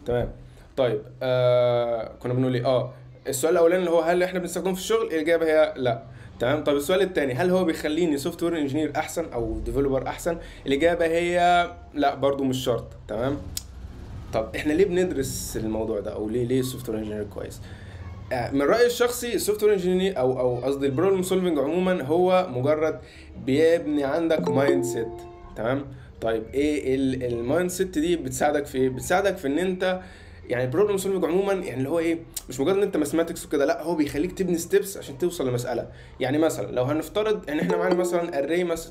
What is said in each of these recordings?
تمام طيب آه كنا بنقول ايه اه السؤال الاولاني اللي هو هل احنا بنستخدمه في الشغل الاجابه هي لا تمام طب السؤال الثاني هل هو بيخليني سوفت وير انجينير احسن او ديفلوبر احسن الاجابه هي لا برضو مش شرط تمام طب احنا ليه بندرس الموضوع ده او ليه ليه السوفت وير انجينير كويس آه، من رايي الشخصي السوفت وير انجينير او او قصدي البروبلم سولفنج عموما هو مجرد بيبني عندك مايند سيت تمام طيب ايه المايند سيت دي بتساعدك في ايه بتساعدك في ان انت يعني البروبلم سولفنج عموما يعني اللي هو ايه مش مجرد ان انت ماثماتكس وكده لا هو بيخليك تبني ستيبس عشان توصل لمساله يعني مثلا لو هنفترض ان احنا معانا مثلا اري مس...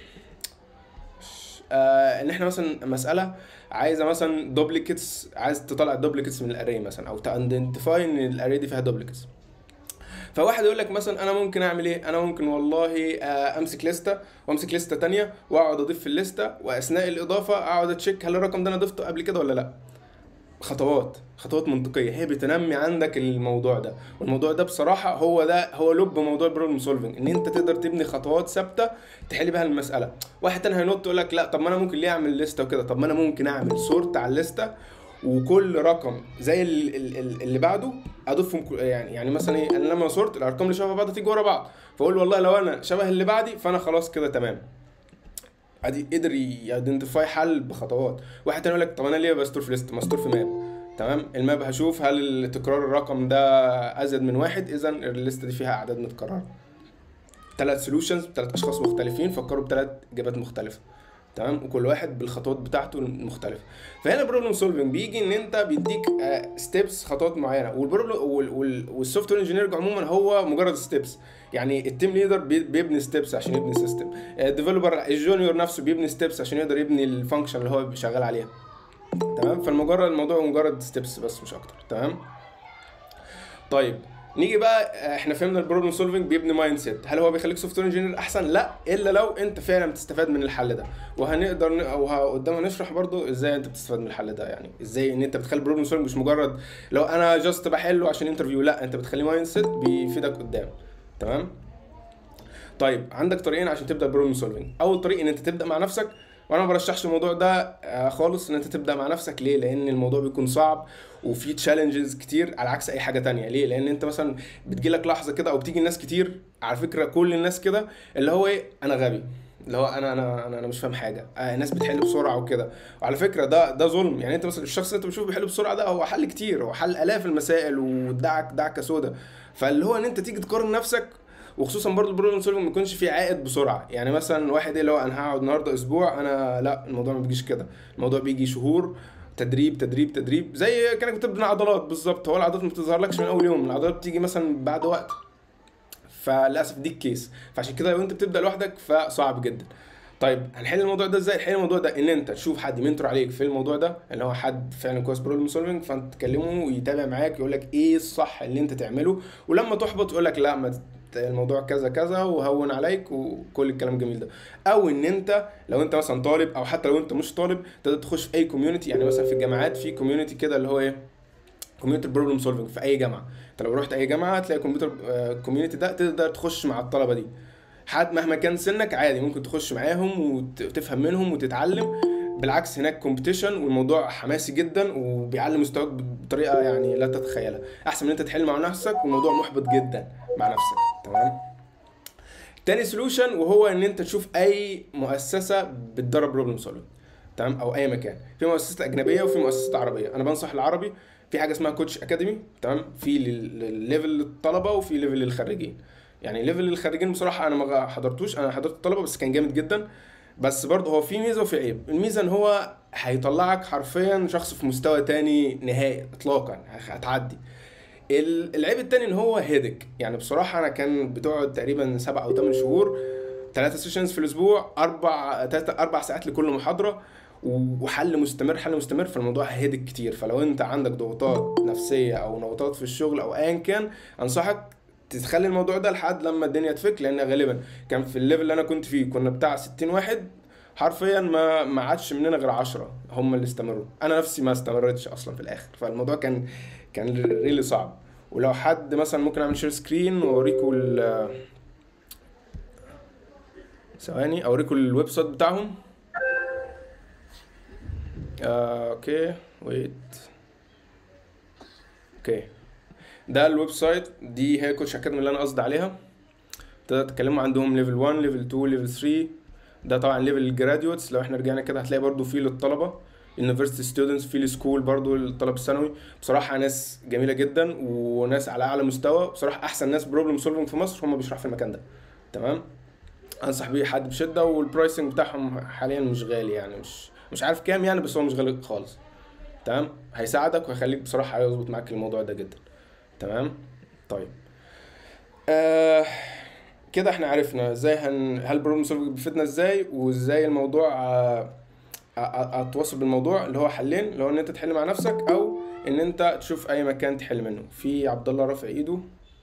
آه ان احنا مثلا مساله عايزه مثلا دوبليكيتس عايز تطلع دوبليكيتس من الاري مثلا او تايدنتيفاي ان الاري دي فيها دوبليكيتس فواحد يقول لك مثلا انا ممكن اعمل ايه انا ممكن والله آه، امسك لسته وامسك لسته تانية واقعد اضيف في الليسته واثناء الاضافه اقعد اتشيك هل الرقم ده انا ضفته قبل كده ولا لا خطوات خطوات منطقيه هي بتنمي عندك الموضوع ده والموضوع ده بصراحه هو ده هو لب موضوع البروبلم سولفنج ان انت تقدر تبني خطوات ثابته تحل بيها المساله واحد تاني هينط يقول لك لا طب ما انا ممكن ليه اعمل لسته وكده طب ما انا ممكن اعمل سورت على الليسته وكل رقم زي ال- ال- ال- اللي بعده اضيفهم كل- يعني يعني مثلا ايه انا لما صورت الارقام اللي شبه بعض تيجي ورا بعض فاقول والله لو انا شبه اللي بعدي فانا خلاص كده تمام ادي قدر يايدنتيفاي حل بخطوات واحد تاني يقول لك طب انا ليه بستور في ليست مستور في ماب تمام الماب هشوف هل تكرار الرقم ده ازيد من واحد اذا الليست دي فيها اعداد متكرره ثلاث سولوشنز ثلاث اشخاص مختلفين فكروا بثلاث اجابات مختلفه تمام وكل واحد بالخطوات بتاعته المختلفه فهنا البروبلم سولفنج بيجي ان انت بيديك ستيبس خطوات معينه والبروبلم والسوفت وير انجينير عموما هو مجرد ستيبس يعني التيم ليدر بيبني ستيبس عشان يبني سيستم الديفلوبر الجونيور نفسه بيبني ستيبس عشان يقدر يبني الفانكشن اللي هو شغال عليها تمام فالمجرد الموضوع مجرد ستيبس بس مش اكتر تمام طيب نيجي بقى احنا فهمنا البروبلم سولفنج بيبني مايند سيت هل هو بيخليك سوفت وير انجينير احسن لا الا لو انت فعلا بتستفاد من الحل ده وهنقدر ن... او ه- قدام هنشرح برضو ازاي انت بتستفاد من الحل ده يعني ازاي ان انت بتخلي البروبلم سولفنج مش مجرد لو انا جاست بحله عشان انترفيو لا انت بتخليه مايند سيت بيفيدك قدام تمام طيب عندك طريقين عشان تبدا بروبلم سولفنج اول طريق ان انت تبدا مع نفسك وانا ما برشحش الموضوع ده آه، خالص ان انت تبدا مع نفسك ليه لان الموضوع بيكون صعب وفي تشالنجز كتير على عكس اي حاجه تانية ليه لان انت مثلا بتجيلك لحظه كده او بتيجي الناس كتير على فكره كل الناس كده اللي هو ايه انا غبي اللي هو انا انا انا, أنا مش فاهم حاجه آه الناس بتحل بسرعه وكده وعلى فكره ده ده ظلم يعني انت مثلا الشخص اللي انت بتشوفه بيحل بسرعه ده هو حل كتير هو حل الاف المسائل ودعك دعكه سودا فاللي هو ان انت تيجي تقارن نفسك وخصوصا برضه البروبلم سولفنج ما يكونش فيه عائد بسرعه يعني مثلا واحد ايه اللي هو انا هقعد النهارده اسبوع انا لا الموضوع ما بيجيش كده الموضوع بيجي شهور تدريب تدريب تدريب زي كانك بتبني عضلات بالظبط هو العضلات ما بتظهرلكش من اول يوم العضلات بتيجي مثلا بعد وقت فللاسف دي الكيس فعشان كده لو انت بتبدا لوحدك فصعب جدا طيب هنحل الموضوع ده ازاي نحل الموضوع ده ان انت تشوف حد منتور عليك في الموضوع ده اللي هو حد فعلا كويس بروبلم سولفنج فانت تكلمه ويتابع معاك يقول لك ايه الصح اللي انت تعمله ولما تحبط يقول لك لا ما تت- الموضوع كذا كذا وهون عليك وكل الكلام الجميل ده او ان انت لو انت مثلا طالب او حتى لو انت مش طالب تقدر تخش في اي كوميونتي يعني مثلا في الجامعات في كوميونتي كده اللي هو ايه كوميونتي بروبلم سولفنج في اي جامعه انت لو رحت اي جامعه هتلاقي كمبيوتر كوميونتي ده تقدر تخش مع الطلبه دي حد مهما كان سنك عادي ممكن تخش معاهم وت- وتفهم منهم وتتعلم بالعكس هناك كومبيتيشن والموضوع حماسي جدا وبيعلي مستواك بطريقه يعني لا تتخيلها احسن من انت تحل مع نفسك والموضوع محبط جدا مع نفسك تمام تاني سولوشن وهو ان انت تشوف اي مؤسسه بتدرب بروبلم سولفنج تمام او اي مكان في مؤسسات اجنبيه وفي مؤسسات عربيه انا بنصح العربي في حاجه اسمها كوتش اكاديمي تمام في لل- للليفل للطلبه وفي ليفل للخريجين يعني ليفل للخريجين بصراحه انا ما حضرتوش انا حضرت الطلبه بس كان جامد جدا بس برضه هو في ميزه وفي عيب الميزه ان هو هيطلعك حرفيا شخص في مستوى تاني نهائي اطلاقا هتعدي ال- العيب التاني ان هو هيدك يعني بصراحه انا كان بتقعد تقريبا سبع او ثمان شهور ثلاثة سيشنز في الاسبوع اربع تلاتة اربع ساعات لكل محاضره وحل مستمر حل مستمر فالموضوع هيدك كتير فلو انت عندك ضغوطات نفسيه او ضغوطات في الشغل او ايا كان انصحك تخلي الموضوع ده لحد لما الدنيا تفك لان غالبا كان في الليفل اللي انا كنت فيه كنا بتاع 60 واحد حرفيا ما ما عادش مننا غير 10 هم اللي استمروا انا نفسي ما استمرتش اصلا في الاخر فالموضوع كان كان ريلي صعب ولو حد مثلا ممكن اعمل شير سكرين واوريكم ال ثواني اوريكم الويب سايت بتاعهم آه، اوكي ويت اوكي ده الويب سايت دي هي كوتش اكاديمي اللي انا قصدي عليها تقدر تتكلموا عندهم ليفل 1 ليفل 2 ليفل 3 ده طبعا ليفل الجراديوتس لو احنا رجعنا كده هتلاقي برضو فيه للطلبه يونيفرسيتي ستودنتس في السكول برضو للطلب الثانوي بصراحه ناس جميله جدا وناس على اعلى مستوى بصراحه احسن ناس بروبلم سولفنج في مصر هم بيشرحوا في المكان ده تمام انصح بيه حد بشده والبرايسنج بتاعهم حاليا مش غالي يعني مش مش عارف كام يعني بس هو مش غالي خالص تمام هيساعدك وهيخليك بصراحه هيظبط معاك الموضوع ده جدا تمام طيب آه كده احنا عرفنا ازاي هن... هل بروبلم سولفنج بيفيدنا ازاي وازاي الموضوع آه اتواصل بالموضوع اللي هو حلين اللي هو ان انت تحل مع نفسك او ان انت تشوف اي مكان تحل منه في عبد الله رافع ايده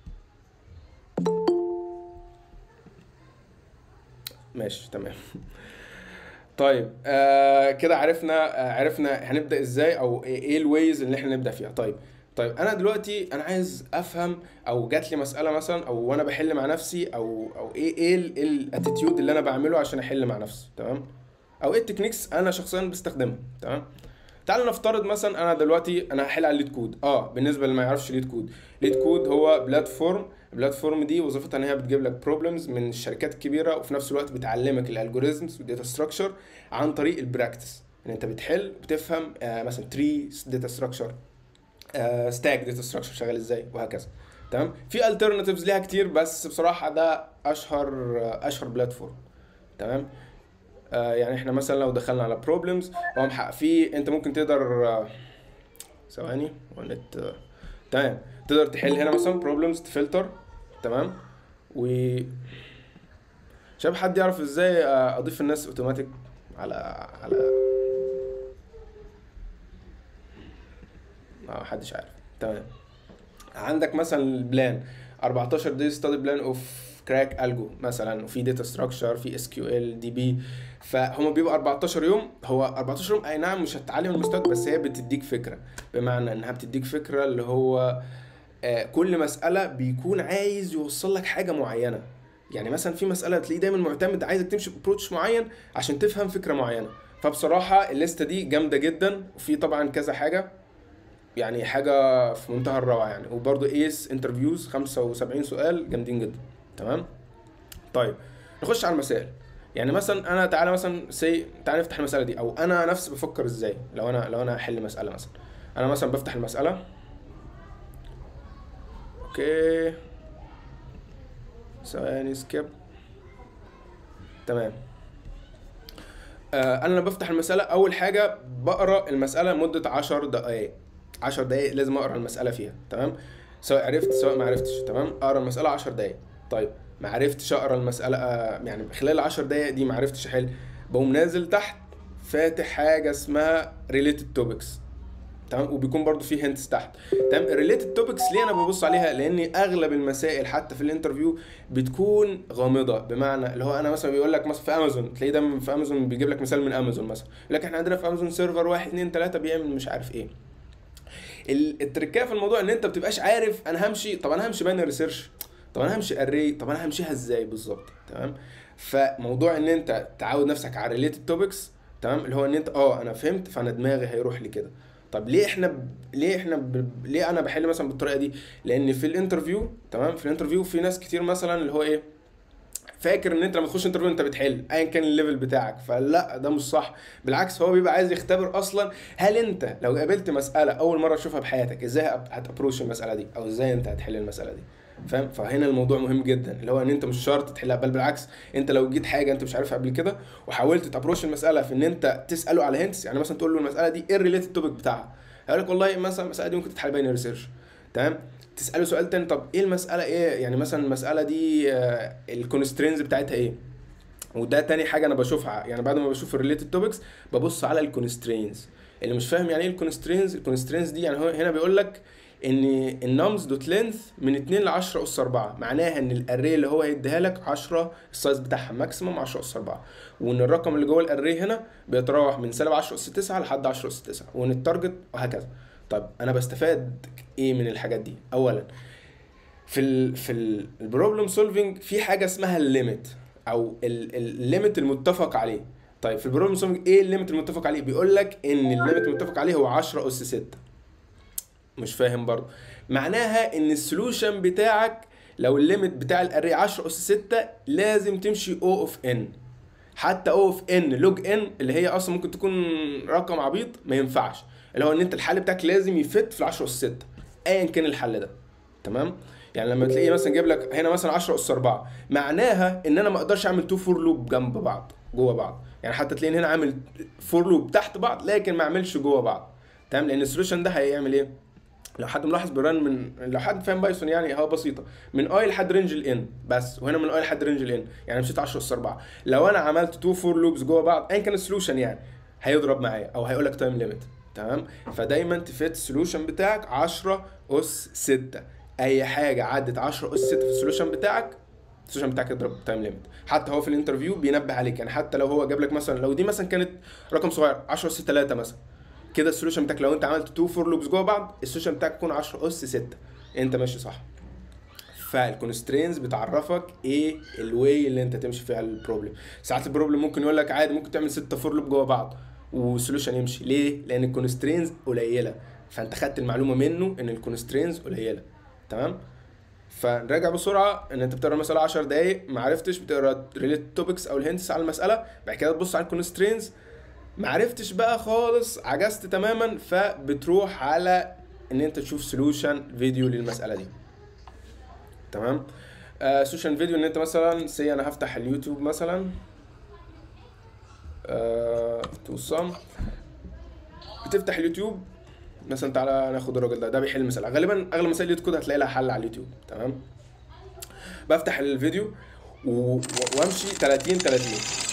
ماشي تمام طيب آه كده عرفنا آه عرفنا هنبدا ازاي او ايه الويز اللي احنا نبدا فيها طيب طيب انا دلوقتي انا عايز افهم او جات لي مساله مثلا او وانا بحل مع نفسي او او ايه ايه الاتيتيود اللي انا بعمله عشان احل مع نفسي تمام او ايه التكنيكس انا شخصيا بستخدمها تمام تعال نفترض مثلا انا دلوقتي انا هحل على الليد كود اه بالنسبه اللي ما يعرفش ليد كود ليد كود هو بلاتفورم البلاتفورم دي وظيفتها ان هي بتجيب لك بروبلمز من الشركات الكبيره وفي نفس الوقت بتعلمك الالجوريزمز والداتا ستراكشر عن طريق البراكتس ان انت بتحل بتفهم آه مثلا تري داتا ستراكشر ستاك داتا ستراكشر شغال ازاي وهكذا تمام في الترناتيفز ليها كتير بس بصراحه ده اشهر آه اشهر بلاتفورم تمام آه يعني احنا مثلا لو دخلنا على بروبلمز هو محقق في انت ممكن تقدر آه ثواني ونت آه تمام تقدر تحل هنا مثلا بروبلمز تفلتر تمام و شباب حد يعرف ازاي آه اضيف الناس اوتوماتيك على على ما حدش عارف تمام عندك مثلا البلان 14 دي ستادي بلان اوف كراك الجو مثلا وفي داتا ستراكشر في اس كيو ال دي بي فهم بيبقوا 14 يوم هو 14 يوم اي نعم مش هتتعلم المستوى بس هي بتديك فكره بمعنى انها بتديك فكره اللي هو آه كل مساله بيكون عايز يوصل لك حاجه معينه يعني مثلا في مساله تلاقيه دايما معتمد عايزك تمشي بابروتش معين عشان تفهم فكره معينه فبصراحه الليسته دي جامده جدا وفي طبعا كذا حاجه يعني حاجه في منتهى الروعه يعني وبرده ايس انترفيوز 75 سؤال جامدين جدا تمام طيب نخش على المسائل يعني مثلا انا تعالى مثلا سي تعالى نفتح المساله دي او انا نفسي بفكر ازاي لو انا لو انا احل مساله مثلا انا مثلا بفتح المساله اوكي ثواني سكيب تمام آه انا لما بفتح المساله اول حاجه بقرا المساله مده 10 دقائق 10 دقائق لازم اقرا المساله فيها تمام سواء عرفت سواء ما عرفتش تمام اقرا المساله 10 دقائق طيب ما عرفتش اقرا المساله آه يعني خلال ال 10 دقائق دي ما عرفتش احل بقوم نازل تحت فاتح حاجه اسمها ريليتد توبكس تمام وبيكون برضو في هنتس تحت تمام الريليتد توبكس ليه انا ببص عليها لان اغلب المسائل حتى في الانترفيو بتكون غامضه بمعنى اللي هو انا مثلا بيقول لك مثلا في امازون تلاقيه دايما في امازون بيجيب لك مثال من امازون مثلا يقول لك احنا عندنا في امازون سيرفر واحد اتنين تلاته بيعمل مش عارف ايه التركيه في الموضوع ان انت ما بتبقاش عارف انا همشي طب انا همشي باينري سيرش طب انا همشي اري طب انا همشيها ازاي بالظبط تمام فموضوع ان انت تعود نفسك على ريليتد توبكس تمام اللي هو ان انت اه انا فهمت فانا دماغي هيروح لي كده طب ليه احنا ب... ليه احنا ب... ليه انا بحل مثلا بالطريقه دي لان في الانترفيو تمام في الانترفيو في ناس كتير مثلا اللي هو ايه فاكر ان انت لما تخش انترفيو انت بتحل ايا كان الليفل بتاعك فلا ده مش صح بالعكس هو بيبقى عايز يختبر اصلا هل انت لو قابلت مساله اول مره تشوفها بحياتك ازاي هتابروش المساله دي او ازاي انت هتحل المساله دي فاهم فهنا الموضوع مهم جدا اللي هو ان انت مش شرط تحلها بل بالعكس انت لو جيت حاجه انت مش عارفها قبل كده وحاولت تابروش المساله في ان انت تساله على هنتس يعني مثلا تقول له المساله دي ايه الريليتد توبيك بتاعها هيقول لك والله مثلا المساله دي ممكن تتحل باين ريسيرش تمام تساله سؤال تاني طب ايه المساله ايه يعني مثلا المساله دي آه الكونسترينز بتاعتها ايه وده تاني حاجه انا بشوفها يعني بعد ما بشوف الريليتد توبكس ببص على الكونسترينز اللي مش فاهم يعني ايه الكونسترينز الكونسترينز دي يعني هو هنا بيقول لك ان النمز دوت لينث من 2 ل 10 اس 4 معناها ان الاري اللي هو هيديها لك 10 السايز بتاعها ماكسيموم 10 اس 4 وان الرقم اللي جوه الاري هنا بيتراوح من سالب 10 اس 9 لحد 10 اس 9 وان التارجت وهكذا طيب انا بستفاد ايه من الحاجات دي اولا في ال في البروبلم سولفنج في حاجه اسمها الليميت او الليميت المتفق عليه طيب في البروبلم سولفنج ايه الليميت المتفق عليه بيقول لك ان الليميت المتفق عليه هو 10 اس 6 مش فاهم برضه معناها ان السولوشن بتاعك لو الليميت بتاع الاري 10 اس 6 لازم تمشي او اوف ان حتى او اوف ان لوج ان اللي هي اصلا ممكن تكون رقم عبيط ما ينفعش اللي هو ان انت الحل بتاعك لازم يفت في ال 10 اس 6 ايا كان الحل ده تمام يعني لما تلاقيه مثلا جايب لك هنا مثلا 10 اس 4 معناها ان انا ما اقدرش اعمل تو فور لوب جنب بعض جوه بعض يعني حتى تلاقيني هنا عامل فور لوب تحت بعض لكن ما اعملش جوه بعض تمام لان السوليوشن ده هيعمل ايه لو حد ملاحظ بيرن من لو حد فاهم بايثون يعني هو بسيطه من اي لحد رينج الان بس وهنا من اي لحد رينج الان يعني مشيت 10 اس 4 لو انا عملت تو فور لوبز جوه بعض ايا كان السوليوشن يعني هيضرب معايا او هيقول لك تايم ليميت تمام فدايما تفيت السوليوشن بتاعك 10 اس 6 اي حاجه عدت 10 اس 6 في السوليوشن بتاعك السوليوشن بتاعك يضرب تايم ليميت حتى هو في الانترفيو بينبه عليك يعني حتى لو هو جاب لك مثلا لو دي مثلا كانت رقم صغير 10 اس 3 مثلا كده السوليوشن بتاعك لو انت عملت تو فور لوبز جوه بعض السوليوشن بتاعك يكون 10 اس 6 انت ماشي صح فالكونسترينز بتعرفك ايه الواي اللي انت تمشي فيها البروبلم ساعات البروبلم ممكن يقول لك عادي ممكن تعمل 6 فور لوب جوه بعض والسوليوشن يمشي ليه لان الكونسترينز قليله فانت خدت المعلومه منه ان الكونسترينز قليله تمام فنراجع بسرعه ان انت بتقرا المساله 10 دقايق ما عرفتش بتقرا ريليت توبكس او الهنتس على المساله بعد كده تبص على الكونسترينز ما عرفتش بقى خالص عجزت تماما فبتروح على ان انت تشوف سولوشن فيديو للمساله دي تمام آه سولوشن فيديو ان انت مثلا سي انا هفتح اليوتيوب مثلا آه تو سم بتفتح اليوتيوب مثلا تعالى ناخد الراجل ده ده بيحل مساله غالبا اغلب مسائل اليوتيوب هتلاقي لها حل على اليوتيوب تمام بفتح الفيديو و... و... وامشي 30 30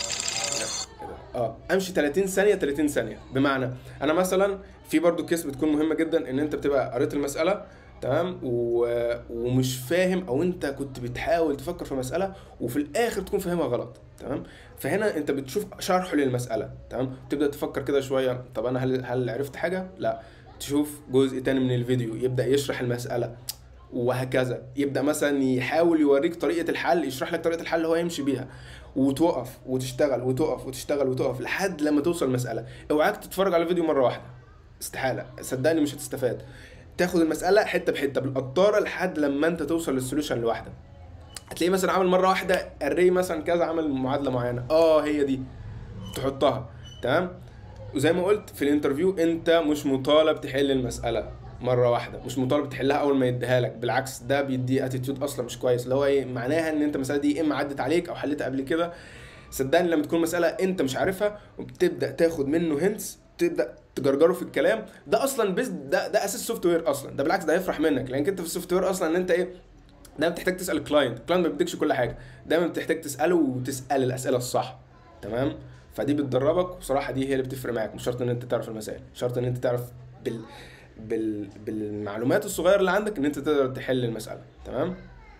اه امشي 30 ثانيه 30 ثانيه بمعنى انا مثلا في برضو كيس بتكون مهمه جدا ان انت بتبقى قريت المساله تمام و... ومش فاهم او انت كنت بتحاول تفكر في مساله وفي الاخر تكون فاهمها غلط تمام فهنا انت بتشوف شرح للمساله تمام تبدا تفكر كده شويه طب انا هل هل عرفت حاجه لا تشوف جزء تاني من الفيديو يبدا يشرح المساله وهكذا يبدا مثلا يحاول يوريك طريقه الحل يشرح لك طريقه الحل اللي هو يمشي بيها وتوقف وتشتغل وتقف وتشتغل وتقف لحد لما توصل المساله اوعاك تتفرج على الفيديو مره واحده استحاله صدقني مش هتستفاد تاخد المساله حته بحته بالقطاره لحد لما انت توصل للسوليوشن لوحدك هتلاقيه مثلا عامل مره واحده اري مثلا كذا عمل معادله معينه اه هي دي تحطها تمام وزي ما قلت في الانترفيو انت مش مطالب تحل المساله مره واحده مش مطالب تحلها اول ما يديها لك بالعكس ده بيدي اتيتيود اصلا مش كويس اللي هو ايه معناها ان انت المساله دي اما عدت عليك او حلتها قبل كده صدقني لما تكون مساله انت مش عارفها وبتبدا تاخد منه هنتس تبدا تجرجره في الكلام ده اصلا بس ده ده اساس سوفت وير اصلا ده بالعكس ده هيفرح منك لانك انت في السوفت وير اصلا ان انت ايه دايما بتحتاج تسال الكلاينت الكلاينت ما بيديكش كل حاجه دايما بتحتاج تساله وتسال الاسئله الصح تمام فدي بتدربك وبصراحه دي هي اللي بتفرق معاك مش شرط ان انت تعرف المسائل شرط ان انت تعرف بال بال... بالمعلومات الصغيره اللي عندك ان انت تقدر تحل المساله تمام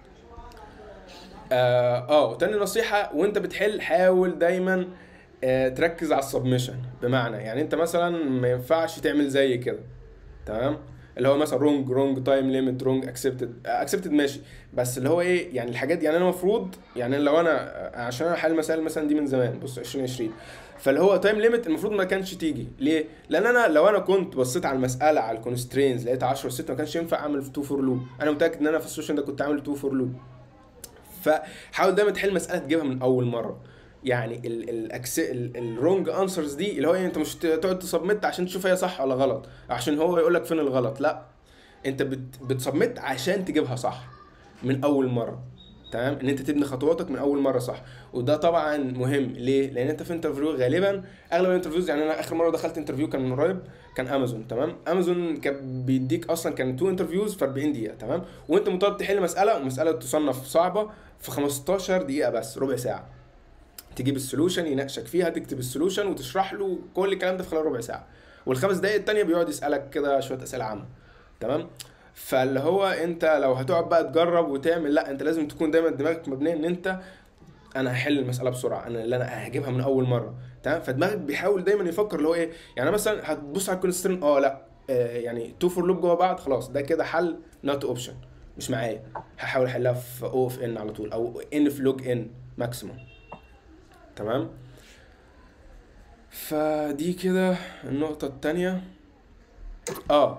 اه, آه وتاني نصيحه وانت بتحل حاول دايما آه تركز على السبمشن بمعنى يعني انت مثلا ما ينفعش تعمل زي كده تمام اللي هو مثلا رونج رونج تايم ليميت رونج اكسبتد اكسبتد ماشي بس اللي هو ايه يعني الحاجات يعني انا المفروض يعني لو انا عشان انا حل المسائل مثلا دي من زمان بص 2020 فاللي هو تايم ليميت المفروض ما كانش تيجي ليه؟ لان انا لو انا كنت بصيت على المساله على الكونسترينز لقيت 10 6 ما كانش ينفع اعمل 2 فور لوب انا متاكد ان انا في السيشن ده كنت عامل 2 فور لوب فحاول دايما تحل مساله تجيبها من اول مره يعني الرونج انسرز دي اللي هو انت مش تقعد تسبمت عشان تشوف هي صح ولا غلط عشان هو يقول لك فين الغلط لا انت بت بتسبمت عشان تجيبها صح من اول مره تمام ان انت تبني خطواتك من اول مره صح وده طبعا مهم ليه لان انت في انترفيو غالبا اغلب الانترفيوز يعني انا اخر مره دخلت انترفيو كان من قريب كان امازون تمام امازون كان بيديك اصلا كان تو انترفيوز في 40 دقيقه تمام وانت مطالب تحل مساله ومساله تصنف صعبه في 15 دقيقه بس ربع ساعه تجيب السولوشن يناقشك فيها تكتب السولوشن وتشرح له كل الكلام ده في خلال ربع ساعه والخمس دقايق التانية بيقعد يسالك كده شويه اسئله عامه تمام فاللي هو انت لو هتقعد بقى تجرب وتعمل لا انت لازم تكون دايما دماغك مبنيه ان انت انا هحل المساله بسرعه انا اللي انا هجيبها من اول مره تمام فدماغك بيحاول دايما يفكر اللي هو ايه يعني مثلا هتبص على الكونسترين اه لا آه يعني تو فور لوب جوه بعض خلاص ده كده حل نوت اوبشن مش معايا هحاول احلها في او اوف ان على طول او ان في لوج ان ماكسيموم تمام فدي كده النقطة التانية اه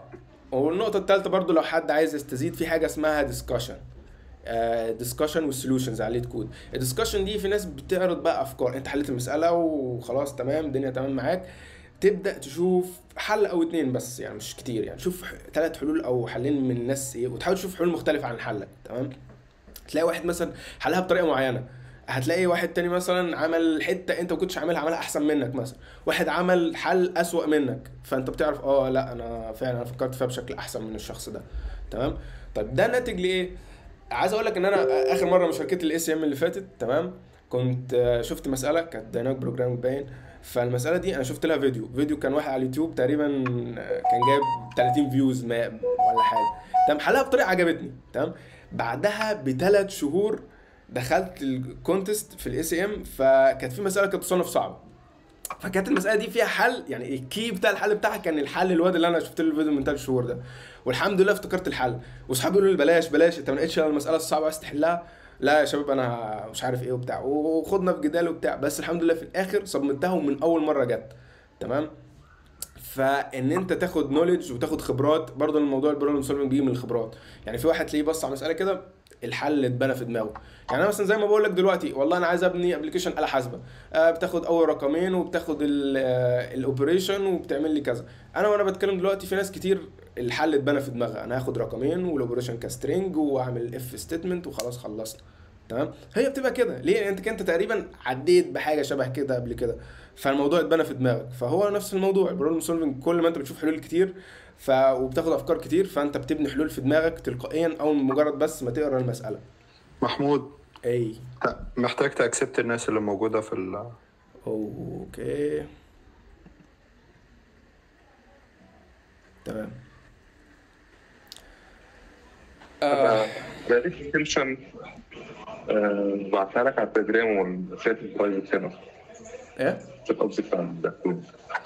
والنقطه الثالثه برضو لو حد عايز يستزيد في حاجه اسمها ديسكشن ديسكشن والسولوشنز على ليد كود الديسكشن دي في ناس بتعرض بقى افكار انت حليت المساله وخلاص تمام الدنيا تمام معاك تبدا تشوف حل او اتنين بس يعني مش كتير يعني شوف ثلاث حلول او حلين من الناس ايه وتحاول تشوف حلول مختلفه عن حلك تمام تلاقي واحد مثلا حلها بطريقه معينه هتلاقي واحد تاني مثلا عمل حته انت ما كنتش عاملها عملها احسن منك مثلا واحد عمل حل اسوأ منك فانت بتعرف اه لا انا فعلا انا فكرت فيها بشكل احسن من الشخص ده تمام طيب ده ناتج لايه عايز اقول لك ان انا اخر مره مشاركتي الاي سي ام اللي فاتت تمام كنت آه، شفت مساله كانت دايناميك بروجرام باين فالمساله دي انا شفت لها فيديو فيديو كان واحد على اليوتيوب تقريبا آه، كان جايب 30 فيوز ما ولا حاجه تمام حلها بطريقه عجبتني تمام بعدها بثلاث شهور دخلت الكونتست في الاي سي ام فكانت في مساله كانت تصنف صعبه فكانت المساله دي فيها حل يعني الكي بتاع الحل بتاعها كان الحل الواد اللي انا شفت له الفيديو من ثلاث شهور ده والحمد لله افتكرت الحل واصحابي يقولوا لي بلاش بلاش انت ما لقيتش المساله الصعبه عايز تحلها لا يا شباب انا مش عارف ايه وبتاع وخدنا في جدال وبتاع بس الحمد لله في الاخر صممتها ومن اول مره جت تمام فان انت تاخد نوليدج وتاخد خبرات برضه الموضوع البروبلم سولفنج بيجي من الخبرات يعني في واحد تلاقيه بص على مساله كده الحل اتبنى في دماغه يعني انا مثلا زي ما بقول لك دلوقتي والله انا عايز ابني ابلكيشن اله حاسبه آه بتاخد اول رقمين وبتاخد الاوبريشن وبتعمل لي كذا انا وانا بتكلم دلوقتي في ناس كتير الحل اتبنى في دماغها انا هاخد رقمين والاوبريشن كسترينج واعمل اف ستيتمنت وخلاص خلصنا تمام هي بتبقى كده ليه لان انت انت تقريبا عديت بحاجه شبه كده قبل كده فالموضوع اتبنى في دماغك فهو نفس الموضوع البروبلم سولفنج كل ما انت بتشوف حلول كتير ف وبتاخد افكار كتير فانت بتبني حلول في دماغك تلقائيا او مجرد بس ما تقرا المساله محمود اي محتاج تاكسبت الناس اللي موجودة في ال اوكي تمام آه. بقالي اكستنشن بعتها لك على التليجرام والشات البرايفت هنا ايه في الاوبجكت عند الكود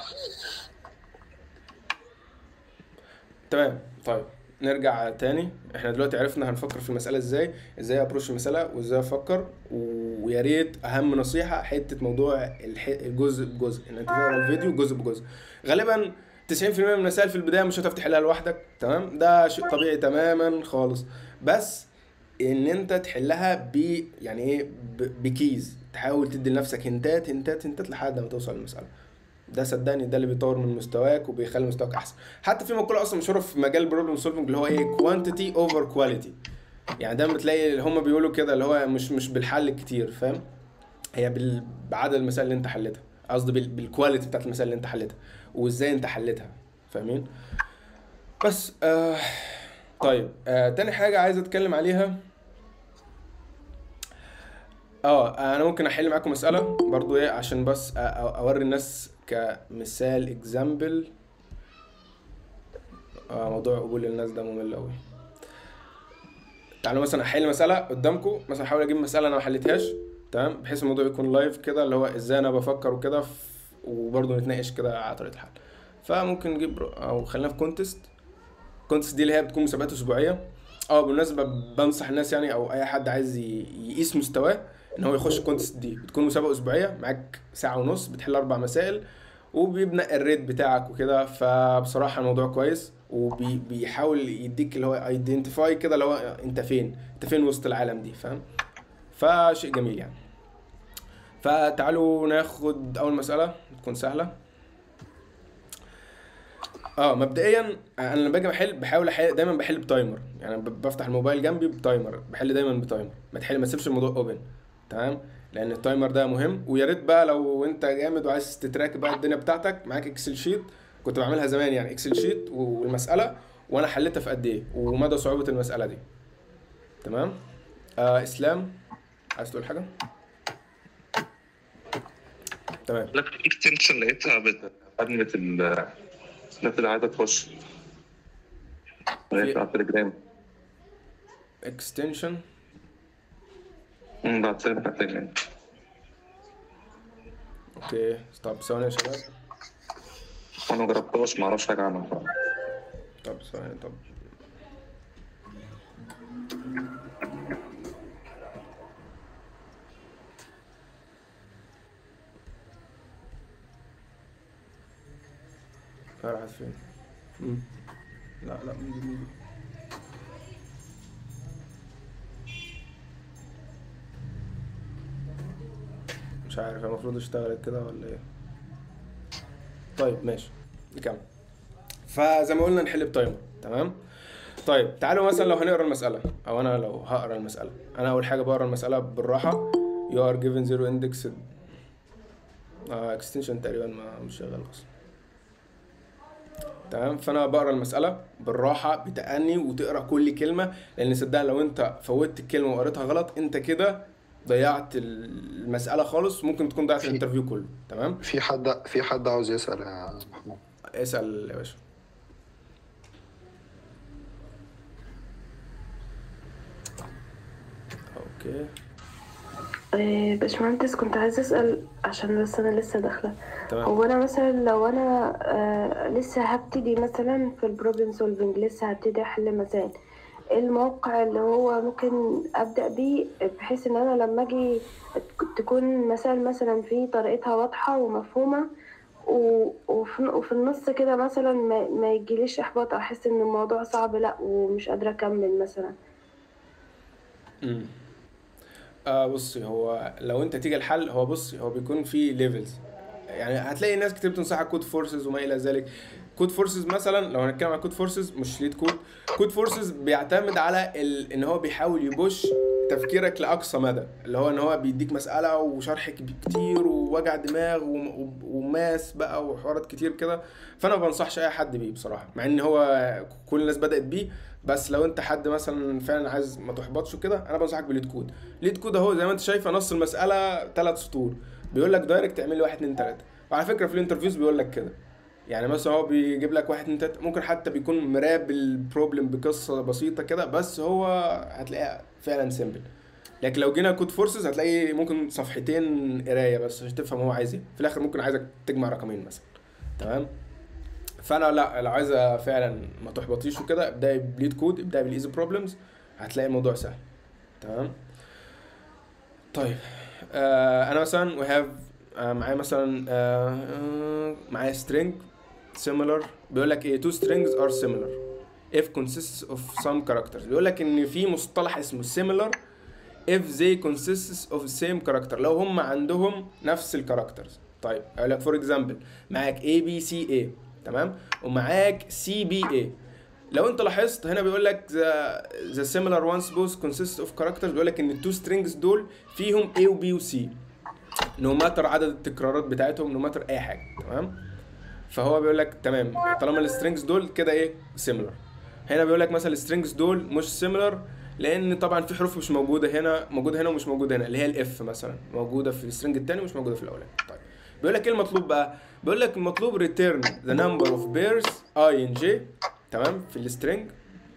تمام طيب نرجع تاني احنا دلوقتي عرفنا هنفكر في المساله ازاي ازاي ابروش المساله وازاي افكر و- ويا ريت اهم نصيحه حته موضوع الح- الجزء بجزء ان انت تقرا الفيديو جزء بجزء غالبا 90% من المسائل في البدايه مش هتعرف تحلها لوحدك تمام ده شيء طبيعي تماما خالص بس ان انت تحلها ب يعني ايه ب- بكيز تحاول تدي لنفسك هنتات هنتات هنتات لحد ما توصل للمساله ده صدقني ده اللي بيطور من مستواك وبيخلي مستواك احسن حتى في مقوله اصلا مشهوره في مجال البروبلم سولفنج اللي هو ايه كوانتيتي اوفر كواليتي يعني دايما بتلاقي هم بيقولوا كده اللي هو مش مش بالحل الكتير فاهم هي بال- بعدد المسائل اللي انت حلتها قصدي بال- بالكواليتي بتاعت المسائل اللي انت حلتها وازاي انت حلتها فاهمين بس آه طيب آه تاني حاجه عايز اتكلم عليها اه انا ممكن احل معاكم مساله برضو ايه عشان بس أ- أ- اوري الناس كمثال اكزامبل آه موضوع قبول الناس ده ممل قوي تعالوا مثلا احل مساله قدامكم مثلا احاول اجيب مساله انا ما حليتهاش تمام بحيث الموضوع يكون لايف كده اللي هو ازاي انا بفكر وكده ف- وبرضه نتناقش كده على طريقه الحل فممكن نجيب رو- او خلينا في كونتست كونتست دي اللي هي بتكون مسابقات اسبوعيه اه بالمناسبه بنصح الناس يعني او اي حد عايز ي- يقيس مستواه ان هو يخش الكونتست دي بتكون مسابقه اسبوعيه معاك ساعه ونص بتحل اربع مسائل وبيبنى الريت بتاعك وكده فبصراحه الموضوع كويس وبيحاول يديك اللي هو ايدنتيفاي كده اللي هو انت فين انت فين وسط العالم دي فاهم فشيء جميل يعني فتعالوا ناخد اول مساله تكون سهله اه مبدئيا انا لما باجي بحل بحاول احل دايما بحل بتايمر يعني ب- بفتح الموبايل جنبي بتايمر بحل دايما بتايمر ما تحل ما تسيبش الموضوع اوبن تمام لان التايمر ده مهم ويا ريت بقى لو انت جامد وعايز تتراك بقى الدنيا بتاعتك معاك اكسل شيت كنت بعملها زمان يعني اكسل شيت والمساله وانا حليتها في قد ايه ومدى صعوبه المساله دي تمام آه اسلام عايز تقول حاجه تمام لك اكستنشن لقيتها بخدمة ال الناس اللي عايزة تخش لقيتها على التليجرام اكستنشن أمم، بعت لك على التليجرام اوكي طب ثواني يا شباب أنا مجربتهاش معرفش حاجة عنها طب ثواني طب راحت فين؟ مم. لا لا ميدي ميدي مش عارف هي المفروض اشتغلت كده ولا ايه طيب ماشي نكمل فزي ما قلنا نحل بتايمر تمام طيب تعالوا مثلا لو هنقرا المسألة أو أنا لو هقرا المسألة أنا أول حاجة بقرا المسألة بالراحة you are given zero indexed آه extension تقريبا ما مش شغال أصلا تمام فأنا بقرا المسألة بالراحة بتأني وتقرا كل كلمة لأن صدقني لو أنت فوتت الكلمة وقريتها غلط أنت كده ضيعت المسألة خالص ممكن تكون ضيعت في- الانترفيو كله تمام في حد في حد عاوز يسأل يا محمود اسأل يا باشا اوكي آه، باشمهندس كنت عايزة أسأل عشان بس أنا لسه داخلة تمام هو أنا مثلا لو أنا آه، لسه هبتدي مثلا في البروبلم سولفينج لسه هبتدي أحل مسائل إيه الموقع اللي هو ممكن أبدأ بيه بحيث إن أنا لما أجي تكون مسائل مثلا في طريقتها واضحة ومفهومة و- وفي وفي النص كده مثلا ما, ما يجيليش إحباط أو أحس إن الموضوع صعب لأ ومش قادرة أكمل مثلا امم آه بصي هو لو انت تيجي الحل هو بصي هو بيكون في ليفلز يعني هتلاقي ناس كتير بتنصحك كود فورسز وما الى ذلك كود فورسز مثلا لو هنتكلم عن كود فورسز مش ليد كود كود فورسز بيعتمد على ال... ان هو بيحاول يبوش تفكيرك لاقصى مدى اللي هو ان هو بيديك مساله وشرح كب- كتير ووجع دماغ وم- و- وماس بقى وحوارات كتير كده فانا ما بنصحش اي حد بيه بصراحه مع ان هو كل الناس بدات بيه بس لو انت حد مثلا فعلا عايز ما تحبطش وكده انا بنصحك بليد كود ليد كود اهو زي ما انت شايفه نص المساله ثلاث سطور بيقول لك دايركت اعمل لي واحد اتنين تلاته وعلى فكره في الانترفيوز بيقول لك كده يعني مثلا هو بيجيب لك واحد اتنين تلاته ممكن حتى بيكون مراب البروبلم بقصه بسيطه كده بس هو هتلاقيها فعلا سيمبل لكن لو جينا كود فورسز هتلاقي ممكن صفحتين قرايه بس عشان تفهم هو عايز ايه في الاخر ممكن عايزك تجمع رقمين مثلا تمام فانا لا لو عايزه فعلا ما تحبطيش وكده ابداي بليد كود ابداي بالايزي بروبلمز هتلاقي الموضوع سهل تمام طيب آه انا مثلا وي هاف آه معايا مثلا آه آه، معايا string similar بيقول لك ايه two strings are similar if consists of some characters بيقول لك ان في مصطلح اسمه similar if they consists of the same character لو هم عندهم نفس الكاركترز طيب اقول لك فور اكزامبل معاك A B C A تمام ومعاك C B A لو انت لاحظت هنا بيقول لك the, the similar ones both consist of characters بيقول لك ان التو strings دول فيهم A و B و C نو ماتر عدد التكرارات بتاعتهم نو ماتر اي حاجه تمام فهو بيقول لك تمام طالما السترينجز دول كده ايه سيميلر هنا بيقول لك مثلا السترينجز دول مش سيميلر لان طبعا في حروف مش موجوده هنا موجوده هنا ومش موجوده هنا اللي هي الاف مثلا موجوده في السترينج الثاني ومش موجوده في الاولاني طيب بيقول لك ايه المطلوب بقى بيقول لك المطلوب ريتيرن ذا نمبر اوف بيرز اي ان جي تمام في السترينج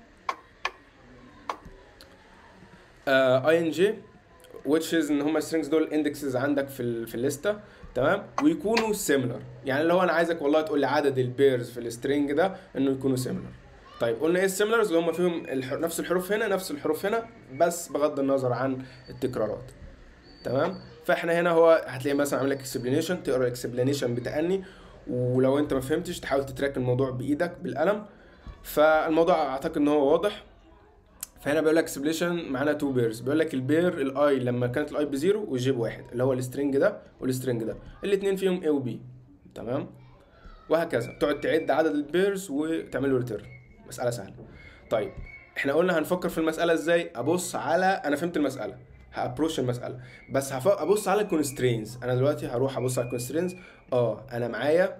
اي ان جي which is ان هم strings دول indexes عندك في ال في الليسته تمام ويكونوا similar يعني اللي هو انا عايزك والله تقول لي عدد البيرز في السترينج ده انه يكونوا similar طيب قلنا ايه السيميلرز اللي هم فيهم الح... نفس الحروف هنا نفس الحروف هنا بس بغض النظر عن التكرارات تمام فاحنا هنا هو هتلاقي مثلا عامل لك اكسبلانيشن تقرا الاكسبلانيشن بتأني ولو انت ما فهمتش تحاول تتراك الموضوع بايدك بالقلم فالموضوع اعتقد ان هو واضح فهنا بيقول لك اكسبليشن معانا تو بيرز بيقول لك البير الاي لما كانت الاي بزيرو والجي بواحد اللي هو السترنج ده والسترنج ده الاثنين فيهم A و B تمام وهكذا تقعد تعد عدد البيرز وتعمل له ريتيرن مساله سهله طيب احنا قلنا هنفكر في المساله ازاي ابص على انا فهمت المساله هابروش المساله بس هف... ابص على الكونسترينز انا دلوقتي هروح ابص على الكونسترينز اه انا معايا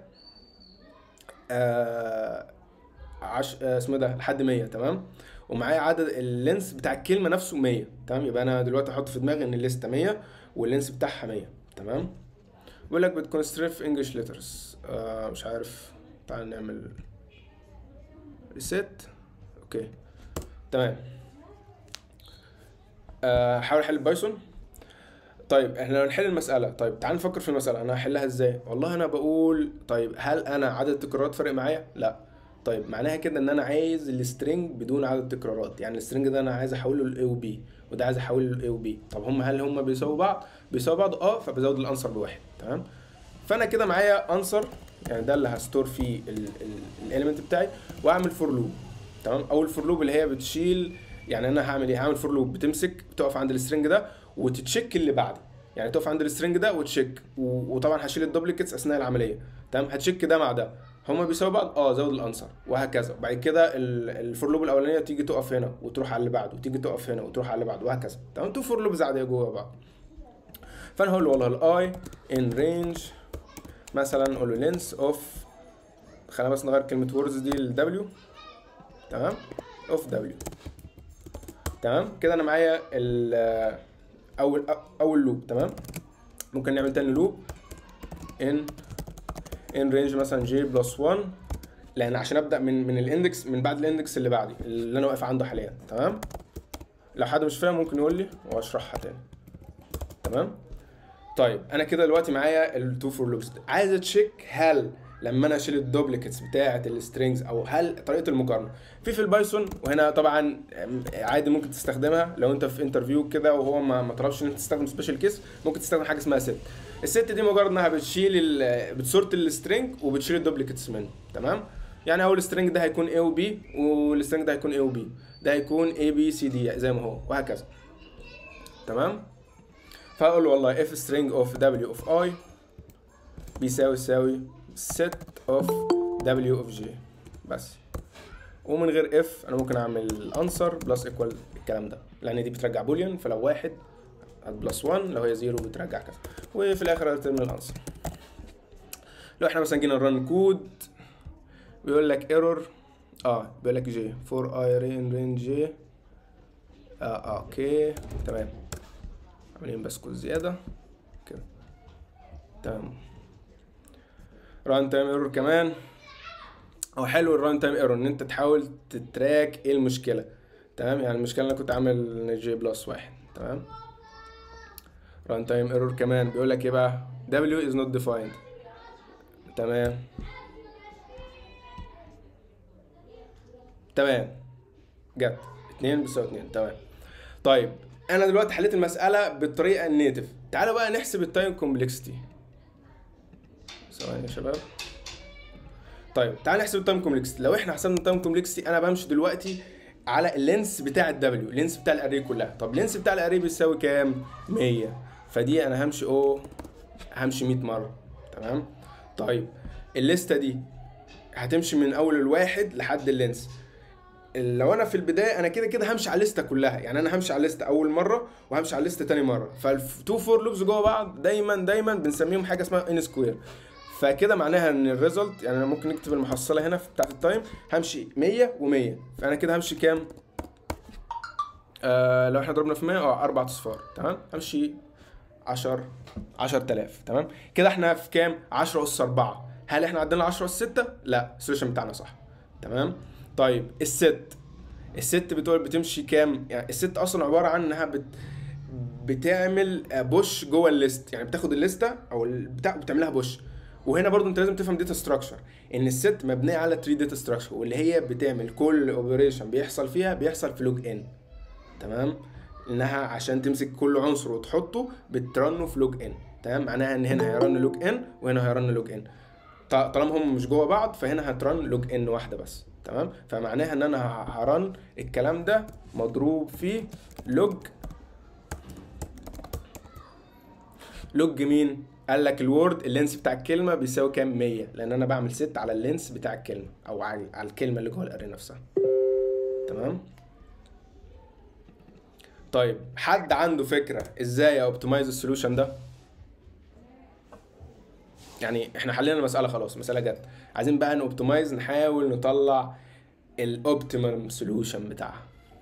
آه عش... آه اسمه ده لحد 100 تمام ومعايا عدد اللينس بتاع الكلمه نفسه 100 تمام يبقى انا دلوقتي احط في دماغي ان الليسته 100 واللينس بتاعها 100 تمام بيقول لك بتكونستريف انجلش ليترز آه مش عارف تعال نعمل ريسيت اوكي تمام آه، حاول احل بايثون طيب احنا لو نحل المسألة طيب تعال نفكر في المسألة انا هحلها ازاي والله انا بقول طيب هل انا عدد التكرارات فارق معايا لا طيب معناها كده ان انا عايز السترنج بدون عدد تكرارات يعني السترنج ده انا عايز احوله ل A و B وده عايز احوله ل A و B طب هم هل هم بيساووا بعض بيساووا بعض اه فبزود الانسر بواحد تمام فانا كده معايا انسر يعني ده اللي هستور فيه الاليمنت بتاعي واعمل فور لوب تمام او الفور لوب اللي هي بتشيل يعني انا هعمل ايه هعمل فور لوب بتمسك بتقف عند السترنج ده وتتشيك اللي بعده يعني تقف عند السترنج ده وتشيك و- وطبعا هشيل الدوبليكيتس اثناء العمليه تمام هتشيك ده مع ده هما بيساوي بعض اه زود الانسر وهكذا بعد كده ال- الفور لوب الاولانيه تيجي تقف هنا وتروح على اللي بعده وتيجي تقف هنا وتروح على اللي بعده وهكذا تمام تو فور لوبز عاديه جوه بعض فانا هقول له والله الاي ان رينج مثلا اقول له لينس اوف خلينا بس نغير كلمه ووردز دي لدبليو تمام اوف دبليو تمام كده انا معايا ال اول اول لوب تمام ممكن نعمل تاني لوب ان ان رينج مثلا جي بلس 1 لان عشان ابدا من من الاندكس من بعد الاندكس اللي بعدي اللي انا واقف عنده حاليا تمام لو حد مش فاهم ممكن يقول لي واشرحها تاني تمام طيب انا كده دلوقتي معايا التو فور لوبس عايز اتشيك هل لما انا اشيل الدوبليكتس بتاعه السترينجز او هل طريقه المقارنه في في البايثون وهنا طبعا عادي ممكن تستخدمها لو انت في انترفيو كده وهو ما ما طلبش ان انت تستخدم سبيشال كيس ممكن تستخدم حاجه اسمها ست الست دي مجرد انها بتشيل ال- بتسورت السترينج وبتشيل الدوبليكتس منه تمام يعني اول سترينج ده هيكون A و B والسترينج ده هيكون A و B ده هيكون A B C D زي ما هو وهكذا تمام فاقول له والله if string of w of i بيساوي يساوي set of w of j بس ومن غير if انا ممكن اعمل answer plus equal الكلام ده لان دي بترجع بوليان فلو واحد بلس 1 لو هي زيرو بترجع كذا وفي الاخر هترمي الانسر لو احنا مثلا جينا نرن كود بيقول لك ايرور اه بيقول لك جي فور اي رين رين جي اه اه اوكي تمام عاملين بس كود زياده كده تمام ران تايم ايرور كمان هو حلو الران تايم ايرور ان انت تحاول تتراك ايه المشكله تمام يعني المشكله انا كنت عامل جي بلس واحد تمام ران تايم ايرور كمان بيقول لك ايه بقى w is not defined تمام تمام جت اتنين بيساوي اتنين تمام طيب انا دلوقتي حليت المساله بالطريقه النيتف تعالوا بقى نحسب التايم كومبلكسيتي ثواني يا شباب طيب تعال نحسب التايم كومبلكسيتي لو احنا حسبنا التايم كومبلكسيتي انا بمشي دلوقتي على اللينس بتاع الدبليو اللينس بتاع الاري كلها طب اللينس بتاع الاري بيساوي كام 100 فدي انا همشي او همشي 100 مره تمام طيب الليسته دي هتمشي من اول الواحد لحد اللينس لو انا في البدايه انا كده كده همشي على الليسته كلها يعني انا همشي على الليسته اول مره وهمشي على الليسته تاني مره فالتو فور لوبز جوه بعض دايما دايما بنسميهم حاجه اسمها ان سكوير فكده معناها ان الريزلت يعني انا ممكن نكتب المحصله هنا في بتاعه التايم همشي 100 و100 فانا كده همشي كام آه لو احنا ضربنا في 100 اه اربع اصفار تمام همشي 10 10000 تمام كده احنا في كام 10 اس 4 هل احنا عدينا 10 اس 6 لا السوليوشن بتاعنا صح تمام طيب الست الست بتقول بتمشي كام يعني الست اصلا عباره عن انها بت بتعمل بوش جوه الليست يعني بتاخد الليسته او البتاع بتعملها بوش وهنا برضو انت لازم تفهم داتا ستراكشر ان الست مبنيه على 3 داتا ستراكشر واللي هي بتعمل كل اوبريشن بيحصل فيها بيحصل في لوج ان تمام انها عشان تمسك كل عنصر وتحطه بترنه في لوج ان تمام معناها ان هنا هيرن لوج ان وهنا هيرن لوج ان طالما هم مش جوه بعض فهنا هترن لوج ان واحده بس تمام فمعناها ان انا هرن الكلام ده مضروب في لوج لوج مين قال لك الوورد اللينس بتاع الكلمه بيساوي كام 100 لان انا بعمل ست على اللينس بتاع الكلمه او على على الكلمه اللي جوه الاري نفسها تمام طيب حد عنده فكره ازاي اوبتمايز السوليوشن ده يعني احنا حلينا المساله خلاص المساله جت عايزين بقى نوبتمايز نحاول نطلع الاوبتيمم سوليوشن بتاعها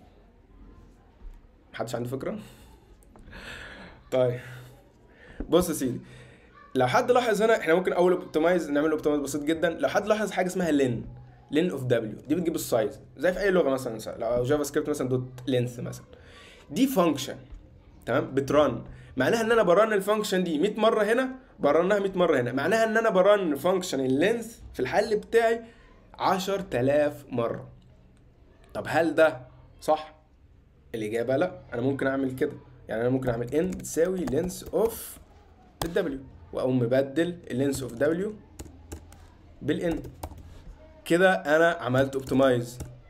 محدش عنده فكره طيب بص يا سيدي لو حد لاحظ هنا احنا ممكن اول اوبتمايز نعمل اوبتمايز بسيط جدا لو حد لاحظ حاجه اسمها لين لين اوف دبليو دي بتجيب السايز زي في اي لغه مثلا لو جافا سكريبت مثلا دوت لينث مثلا دي فانكشن تمام بترن معناها ان انا برن الفانكشن دي 100 مره هنا برنها 100 مره هنا معناها ان انا برن فانكشن اللينث في الحل بتاعي 10000 مره طب هل ده صح الاجابه لا انا ممكن اعمل كده يعني انا ممكن اعمل ان بتساوي لينس اوف الدبليو واقوم مبدل اللينس اوف دبليو بالان كده انا عملت اوبتمايز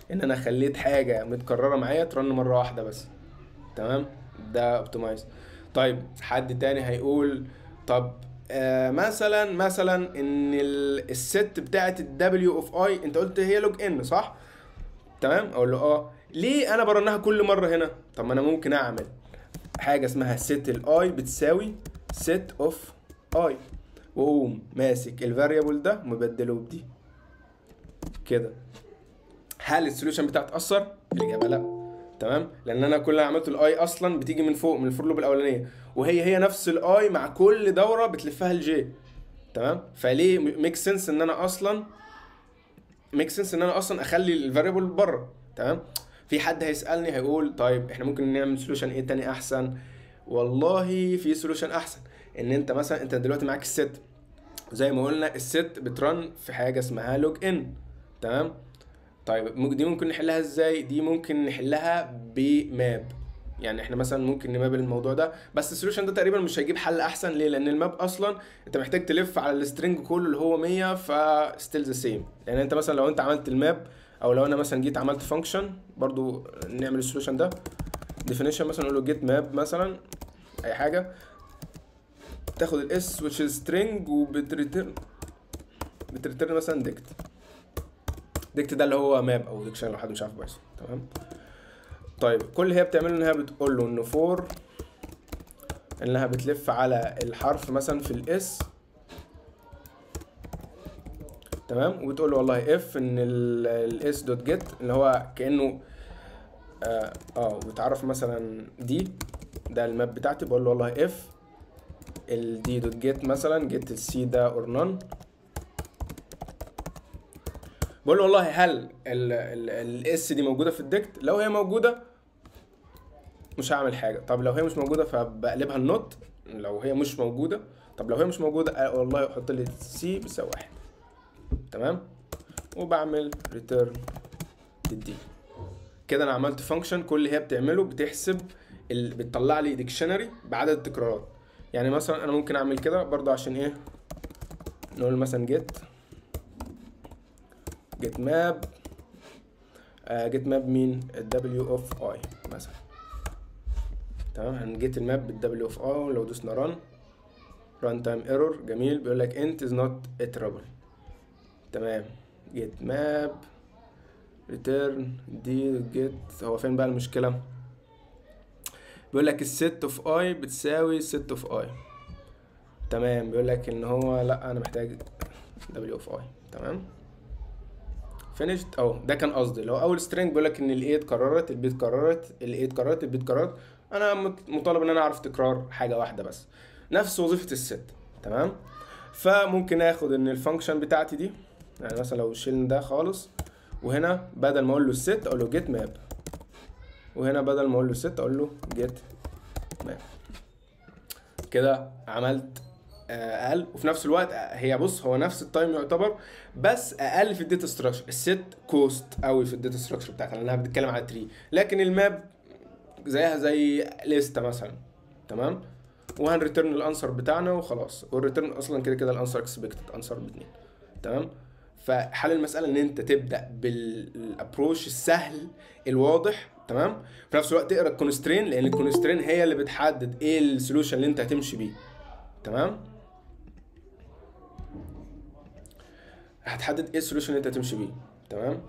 ان انا خليت حاجه متكرره معايا ترن مره واحده بس تمام ده اوبتمايز طيب حد تاني هيقول طب آه مثلا مثلا ان ال- الست بتاعت الدبليو اوف اي انت قلت هي لوج ان صح تمام اقول له اه ليه انا برنها كل مره هنا طب ما انا ممكن اعمل حاجه اسمها set الاي بتساوي set اوف اي واقوم ماسك الفاريبل ده ومبدله بدي كده هل السوليوشن بتاعي اتاثر الاجابه لا تمام لان انا كل اللي عملته الاي اصلا بتيجي من فوق من الفور لوب الاولانيه وهي هي نفس الاي مع كل دوره بتلفها الجي تمام فليه ميك سنس ان انا اصلا ميك سنس ان انا اصلا اخلي الفاريبل بره تمام في حد هيسالني هيقول طيب احنا ممكن نعمل سوليوشن ايه تاني احسن والله في سوليوشن احسن ان انت مثلا انت دلوقتي معاك الست زي ما قلنا الست بترن في حاجه اسمها لوج ان تمام طيب ممكن- دي ممكن نحلها ازاي دي ممكن نحلها بماب يعني احنا مثلا ممكن نماب الموضوع ده بس السوليوشن ده تقريبا مش هيجيب حل احسن ليه لان الماب اصلا انت محتاج تلف على السترنج كله اللي هو 100 ف ستيل ذا سيم يعني انت مثلا لو انت عملت الماب او لو انا مثلا جيت عملت فانكشن برضو نعمل السوليوشن ده ديفينيشن مثلا نقول له جيت ماب مثلا اي حاجه تاخد الاس which is string وبتريترن بتريترن مثلا ديكت ديكت ده اللي هو ماب او ديكشن لو حد مش عارف بايثون تمام طيب كل اللي هي بتعمله انها بتقول له انه فور انها بتلف على الحرف مثلا في الاس تمام وبتقول له والله اف ان الاس دوت جيت اللي هو كانه اه اه بتعرف مثلا دي ده الماب بتاعتي بقول له والله اف الدي دوت جيت مثلا جيت السي ده اور نون بقول له والله هل الاس دي موجوده في الديكت لو هي موجوده مش هعمل حاجه طب لو هي مش موجوده فبقلبها النوت لو هي مش موجوده طب لو هي مش موجوده آه والله احط لي سي بيساوي واحد تمام وبعمل ريتيرن للدي كده انا عملت فانكشن كل اللي هي بتعمله بتحسب ال... بتطلع لي ديكشنري بعدد التكرارات يعني مثلا انا ممكن اعمل كده برضه عشان ايه نقول مثلا جيت جيت ماب جيت ماب مين الدبليو اوف اي مثلا تمام هنجيت الماب بالدبليو اوف اي ولو دوسنا ران ران تايم ايرور جميل بيقول لك انت از نوت iterable تمام جيت ماب ريتيرن دي جيت هو فين بقى المشكله بيقول لك الست اوف اي بتساوي الست اوف اي تمام بيقول لك ان هو لا انا محتاج دبليو اوف اي تمام فينيشد اهو ده كان قصدي لو اول سترينج بيقول لك ان الاي اتكررت البي اتكررت الاي اتكررت البي اتكررت انا مت- مطالب ان انا اعرف تكرار حاجه واحده بس نفس وظيفه الست تمام فممكن اخد ان الفانكشن بتاعتي دي يعني مثلا لو شيلنا ده خالص وهنا بدل ما اقول له الست اقول له جيت ماب وهنا بدل ما اقول له الست اقول له جيت ماب كده عملت آه، اقل وفي نفس الوقت آه، هي بص هو نفس التايم يعتبر بس اقل في الداتا ستراكشر الست كوست قوي في الداتا ستراكشر بتاعتها لانها بتتكلم على تري لكن الماب زيها زي ليستا مثلا تمام وهنريترن الانسر بتاعنا وخلاص والريترن اصلا كده كده الانسر اكسبكتد انسر باتنين تمام فحل المساله ان انت تبدا بالابروش السهل الواضح تمام في نفس الوقت تقرا الكونسترين لان الكونسترين هي اللي بتحدد ايه السولوشن اللي انت هتمشي بيه تمام هتحدد ايه السولوشن اللي انت هتمشي بيه تمام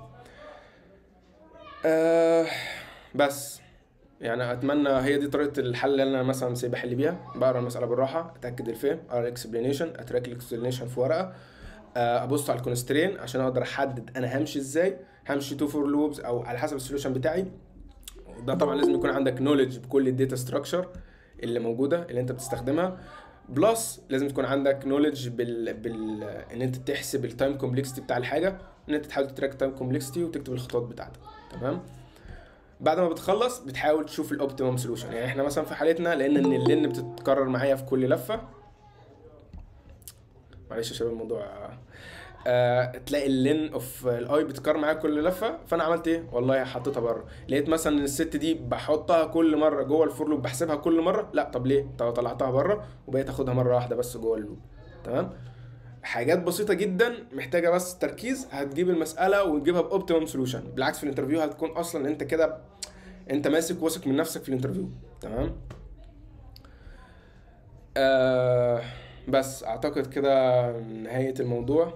آه بس يعني اتمنى هي دي طريقه الحل اللي انا مثلا سي بحل بيها بقرا المساله بالراحه اتاكد الفهم اقرا الاكسبلانيشن اتراك الاكسبلانيشن في ورقه آه، ابص على الكونسترين عشان اقدر احدد انا همشي ازاي همشي تو فور لوبز او على حسب السوليوشن بتاعي ده طبعا لازم يكون عندك نوليدج بكل الداتا ستراكشر اللي موجوده اللي انت بتستخدمها بلس لازم تكون عندك نوليدج بال... بال ان انت تحسب التايم كومبلكسيتي بتاع الحاجه ان انت تحاول تتراك التايم كومبلكسيتي وتكتب الخطوات بتاعتك تمام بعد ما بتخلص بتحاول تشوف الاوبتيمم سولوشن يعني احنا مثلا في حالتنا لان ان اللين بتتكرر معايا في كل لفه معلش يا شباب الموضوع آه تلاقي اللين اوف الاي بتكرر معايا كل لفه فانا عملت ايه والله حطيتها بره لقيت مثلا ان الست دي بحطها كل مره جوه الفور لوب بحسبها كل مره لا طب ليه طب طلعتها بره وبقيت اخدها مره واحده بس جوه اللوب تمام حاجات بسيطه جدا محتاجه بس تركيز هتجيب المساله وتجيبها باوبتيمم سولوشن بالعكس في الانترفيو هتكون اصلا انت كده انت ماسك واثق من نفسك في الانترفيو تمام آه بس اعتقد كده نهايه الموضوع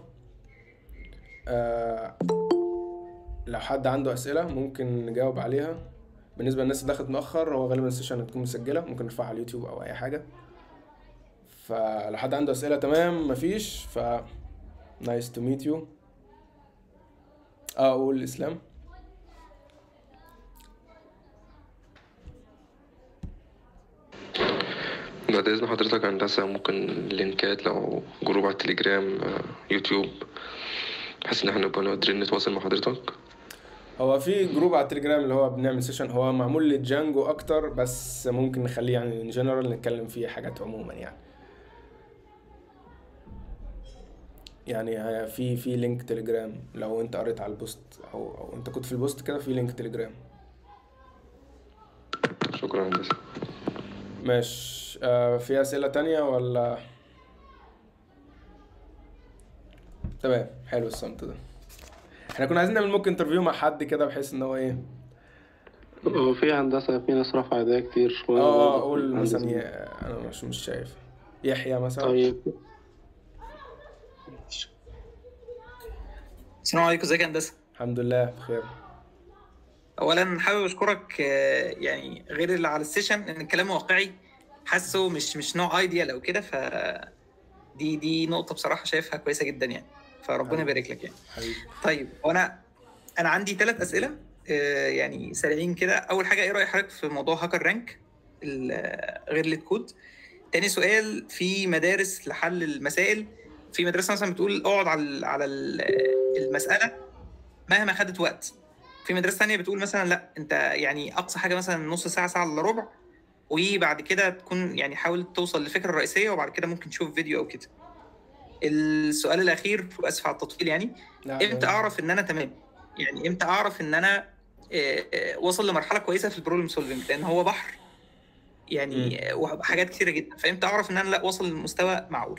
آه لو حد عنده اسئله ممكن نجاوب عليها بالنسبه للناس اللي دخلت مؤخر هو غالبا السيشن هتكون مسجله ممكن نرفعها على اليوتيوب او اي حاجه فلو حد عنده اسئله تمام مفيش ف نايس تو ميت يو اه اقول اسلام بعد إذن حضرتك هندسة ممكن لينكات لو جروب على التليجرام آه، يوتيوب بحيث إن احنا نبقى قادرين نتواصل مع حضرتك هو في جروب على التليجرام اللي هو بنعمل سيشن هو معمول للجانجو اكتر بس ممكن نخليه يعني ان جنرال نتكلم فيه حاجات عموما يعني يعني في في لينك تليجرام لو انت قريت على البوست او او انت كنت في البوست كده في لينك تليجرام شكرا هندسة مش آه في اسئله تانية ولا تمام حلو الصمت ده احنا كنا عايزين نعمل موك انترفيو مع حد كده بحيث ان هو ايه هو في هندسة في ناس رافعة ايديها كتير شوية اه برضه. اقول مثلا هندسة. ي- انا مش مش شايف يحيى مثلا طيب السلام عليكم ازيك يا هندسه الحمد لله بخير اولا حابب اشكرك آه، يعني غير اللي على السيشن ان الكلام واقعي حاسه مش مش نوع ايديال او كده ف دي دي نقطه بصراحه شايفها كويسه جدا يعني فربنا يبارك لك يعني حبيبي طيب وانا انا عندي ثلاث اسئله آه، يعني سريعين كده اول حاجه ايه راي حضرتك في موضوع هاكر رانك ال- آه، غير ليد كود تاني سؤال في مدارس لحل المسائل في مدرسه مثلا بتقول اقعد على ال- على ال- المساله مهما خدت وقت في مدرسه تانية بتقول مثلا لا انت يعني اقصى حاجه مثلا نص ساعه ساعه الا ربع وبعد كده تكون يعني حاول توصل للفكره الرئيسيه وبعد كده ممكن تشوف فيديو او كده السؤال الاخير واسف على التطويل يعني لا، امتى اعرف ان انا تمام يعني امتى اعرف ان انا آه، آه، وصل لمرحله كويسه في البروبلم سولفنج لان هو بحر يعني آه، وحاجات كتيره جدا فامتى اعرف ان انا لا واصل لمستوى معقول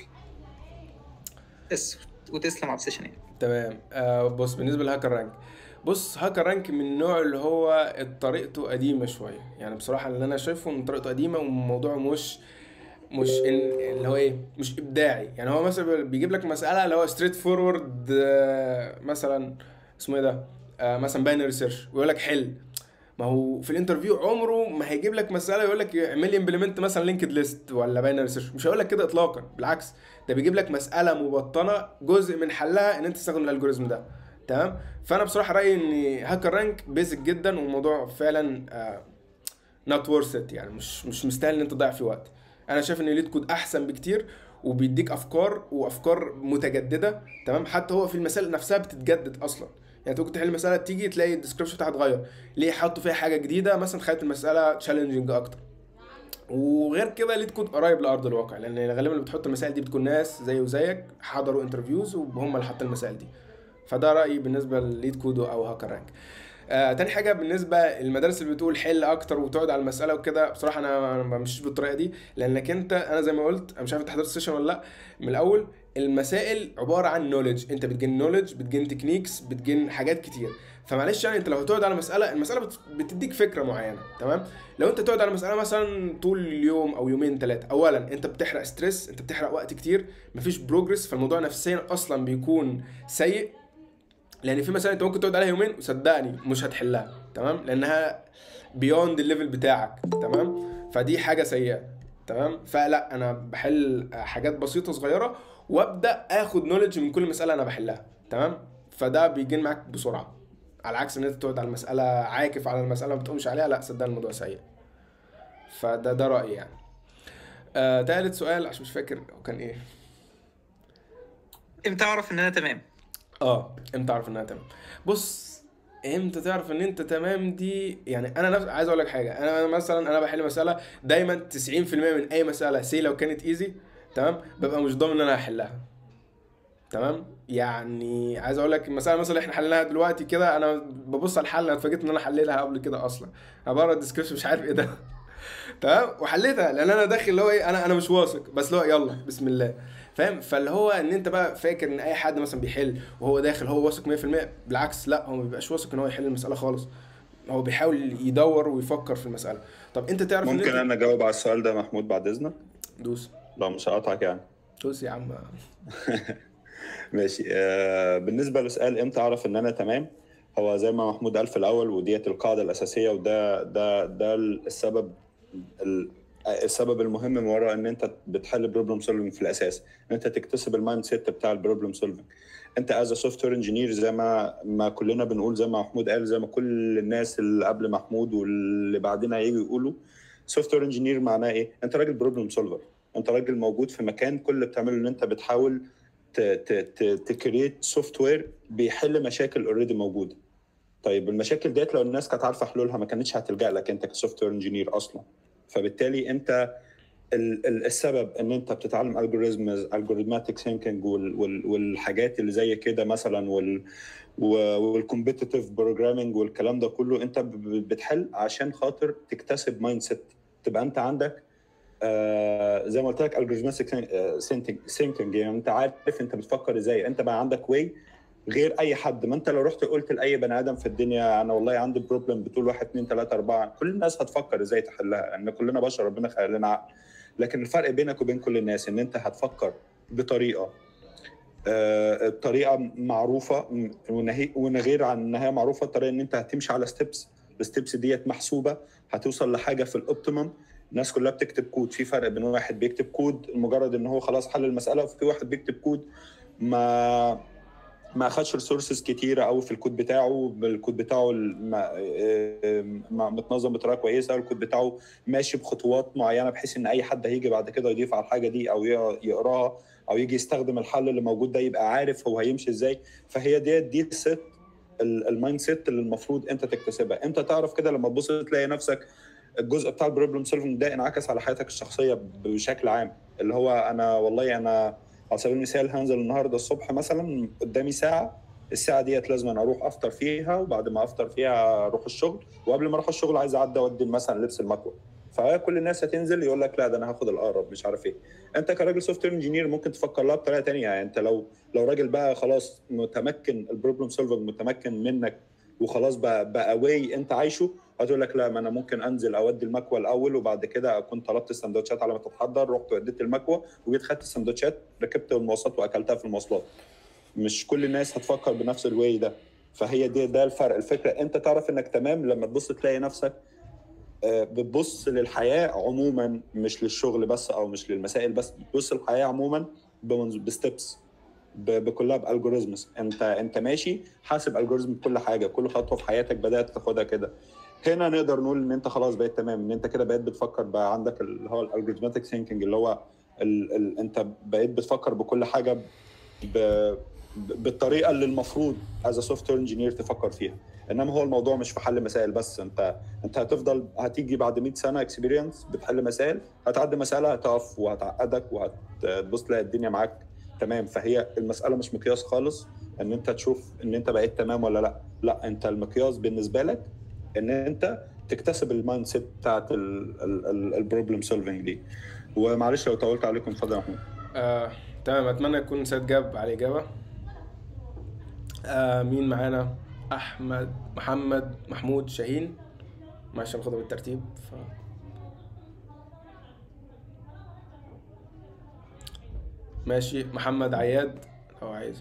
بس وتسلم على السيشن يعني تمام آه بص بالنسبه لهاكر رانك بص هاكر رانك من النوع اللي هو طريقته قديمه شويه يعني بصراحه اللي انا شايفه ان طريقته قديمه والموضوع مش مش إن اللي هو ايه مش ابداعي يعني هو مثلا بيجيب لك مساله اللي هو ستريت فورورد مثلا اسمه ايه ده آه مثلا باينري سيرش ويقول لك حل ما هو في الانترفيو عمره ما هيجيب لك مساله يقول لك اعمل لي امبلمنت مثلا لينكد ليست ولا باينري سيرش مش هيقول لك كده اطلاقا بالعكس ده بيجيب لك مساله مبطنه جزء من حلها ان انت تستخدم الالجوريزم ده تمام فانا بصراحه رايي ان هاكر رانك بيزك جدا والموضوع فعلا نوت ورث ات يعني مش مش مستاهل ان انت تضيع فيه وقت انا شايف ان ليد كود احسن بكتير وبيديك افكار وافكار متجدده تمام حتى هو في المسائل نفسها بتتجدد اصلا يعني انت ممكن تحل مساله تيجي تلاقي الديسكربشن بتاعها اتغير ليه حطوا فيها حاجه جديده مثلا خلت المساله تشالنجينج اكتر وغير كده ليد كود قريب لارض الواقع لان غالبا اللي بتحط المسائل دي بتكون ناس زي وزيك حضروا انترفيوز وهم اللي حطوا المسائل دي فده رايي بالنسبه لليد كود او هاكر رانك آه تاني حاجه بالنسبه المدارس اللي بتقول حل اكتر وتقعد على المساله وكده بصراحه انا أنا ما بمشيش بالطريقه دي لانك انت انا زي ما قلت انا مش عارف انت حضرت السيشن ولا لا من الاول المسائل عباره عن نولج انت بتجين نولج بتجين تكنيكس بتجين حاجات كتير فمعلش يعني انت لو هتقعد على مساله المساله بت- بتديك فكره معينه تمام لو انت تقعد على مساله مثلا طول اليوم او يومين ثلاثه اولا انت بتحرق ستريس انت بتحرق وقت كتير مفيش بروجرس فالموضوع نفسيا اصلا بيكون سيء لان في مسائل انت ممكن تقعد عليها يومين وصدقني مش هتحلها تمام لانها بيوند الليفل بتاعك تمام فدي حاجه سيئه تمام فلا انا بحل حاجات بسيطه صغيره وابدا اخد نولج من كل مساله انا بحلها تمام فده بيجي معاك بسرعه على عكس ان انت تقعد على المساله عاكف على المساله ما بتقومش عليها لا صدق الموضوع سيء فده ده رايي يعني آه تالت سؤال عشان مش فاكر هو كان ايه امتى اعرف ان انا تمام اه امتى اعرف انها تمام بص امتى تعرف ان انت تمام دي يعني انا نفس عايز اقول لك حاجه انا مثلا انا بحل مساله دايما 90% من اي مساله سي لو كانت ايزي تمام ببقى مش ضامن ان انا هحلها تمام يعني عايز اقول لك المساله مثلا اللي احنا حلناها دلوقتي كده انا ببص على الحل انا اتفاجئت ان انا حللها قبل كده اصلا انا بقرا الديسكربشن مش عارف ايه ده تمام وحليتها لان انا داخل اللي هو ايه انا انا مش واثق بس اللي هو يلا بسم الله فاهم فاللي هو ان انت بقى فاكر ان اي حد مثلا بيحل وهو داخل هو واثق 100% بالعكس لا هو ما بيبقاش واثق ان هو يحل المساله خالص هو بيحاول يدور ويفكر في المساله طب انت تعرف ان ممكن انت انا اجاوب على السؤال ده محمود بعد اذنك دوس لو مش هقطعك يعني دوس يا عم ماشي آه بالنسبه لسؤال امتى اعرف ان انا تمام هو زي ما محمود قال في الاول وديت القاعده الاساسيه وده ده ده السبب ال- السبب المهم من وراء ان انت بتحل بروبلم سولفنج في الاساس ان انت تكتسب المايند سيت بتاع البروبلم سولفنج انت از سوفت وير انجينير زي ما ما كلنا بنقول زي ما محمود قال زي ما كل الناس اللي قبل محمود واللي بعدنا هيجوا يقولوا سوفت وير انجينير معناه ايه انت راجل بروبلم سولفر انت راجل موجود في مكان كل اللي بتعمله ان انت بتحاول تكريت سوفت وير بيحل مشاكل اوريدي موجوده طيب المشاكل ديت لو الناس كانت عارفه حلولها ما كانتش هتلجا لك انت كسوفت وير انجينير اصلا فبالتالي انت ال- ال- السبب ان انت بتتعلم الجوريزمز الجوريزماتيك ثينكينج والحاجات اللي زي كده مثلا وال والكومبيتيتيف بروجرامينج والكلام ده كله انت ب- ب- بتحل عشان خاطر تكتسب مايند سيت تبقى انت عندك آه زي ما قلت لك الجوريزماتيك ثينكينج يعني انت عارف انت بتفكر ازاي انت بقى عندك واي غير اي حد ما انت لو رحت قلت لاي بني ادم في الدنيا انا والله عندي بروبلم بتقول واحد اثنين ثلاثه اربعه كل الناس هتفكر ازاي تحلها لان يعني كلنا بشر ربنا خلق لنا عقل لكن الفرق بينك وبين كل الناس ان انت هتفكر بطريقه آه، الطريقه معروفه م- ونهي- ونغير عن ان هي معروفه الطريقه ان انت هتمشي على ستيبس الستيبس ديت محسوبه هتوصل لحاجه في الاوبتيمم الناس كلها بتكتب كود في فرق بين واحد بيكتب كود مجرد ان هو خلاص حل المساله وفي واحد بيكتب كود ما ما اخدش ريسورسز كتيره قوي في الكود بتاعه الكود بتاعه الم- آه، م- متنظم بطريقه كويسه الكود بتاعه ماشي بخطوات معينه بحيث ان اي حد هيجي بعد كده يضيف على الحاجه دي او يقرا- يقراها او يجي يستخدم الحل اللي موجود ده يبقى عارف هو هيمشي ازاي فهي دي دي الست ال- المايند سيت اللي المفروض انت تكتسبها امتى تعرف كده لما تبص تلاقي نفسك الجزء بتاع البروبلم سولفنج ده انعكس على حياتك الشخصيه بشكل عام اللي هو انا والله انا على سبيل المثال هنزل النهارده الصبح مثلا قدامي ساعه الساعه ديت لازم أنا اروح افطر فيها وبعد ما افطر فيها اروح الشغل وقبل ما اروح الشغل عايز اعدي اودي مثلا لبس المكوى فكل الناس هتنزل يقول لك لا ده انا هاخد الاقرب مش عارف ايه انت كراجل سوفت وير انجينير ممكن تفكر لها بطريقه تانية يعني انت لو لو راجل بقى خلاص متمكن البروبلم سولفنج متمكن منك وخلاص بقى بقى واي انت عايشه هتقول لك لا ما انا ممكن انزل اودي المكوى الاول وبعد كده اكون طلبت السندوتشات على ما تتحضر رحت وديت المكوى وجيت خدت السندوتشات ركبت المواصلات واكلتها في المواصلات مش كل الناس هتفكر بنفس الواي ده فهي دي ده الفرق الفكره انت تعرف انك تمام لما تبص تلاقي نفسك آه، بتبص للحياه عموما مش للشغل بس او مش للمسائل بس بتبص للحياه عموما بمنظ- بستبس ب- بكلها بالجوريزمز انت انت ماشي حاسب الجوريزم بكل حاجه كل خطوه في حياتك بدات تاخدها كده هنا نقدر نقول ان انت خلاص بقيت تمام ان انت كده بقيت بتفكر بقى عندك اللي هو الالجوريزماتيك ثينكينج اللي هو ال ال انت بقيت بتفكر بكل حاجه ب ب- بالطريقه اللي المفروض از سوفت وير انجينير تفكر فيها انما هو الموضوع مش في حل مسائل بس انت انت هتفضل هتيجي بعد 100 سنه اكسبيرينس بتحل مسائل هتعدي مساله هتقف وهتعقدك وهتبص تلاقي الدنيا معاك تمام فهي المساله مش مقياس خالص ان انت تشوف ان انت بقيت تمام ولا لا لا انت المقياس بالنسبه لك ان انت تكتسب المايند سيت بتاعت البروبلم سولفنج دي ومعلش لو طولت عليكم اتفضل يا محمود آه، تمام اتمنى يكون سيد جاب على الاجابه آه، مين معانا احمد محمد محمود شاهين معلش ناخدها بالترتيب ف... ماشي محمد عياد لو عايز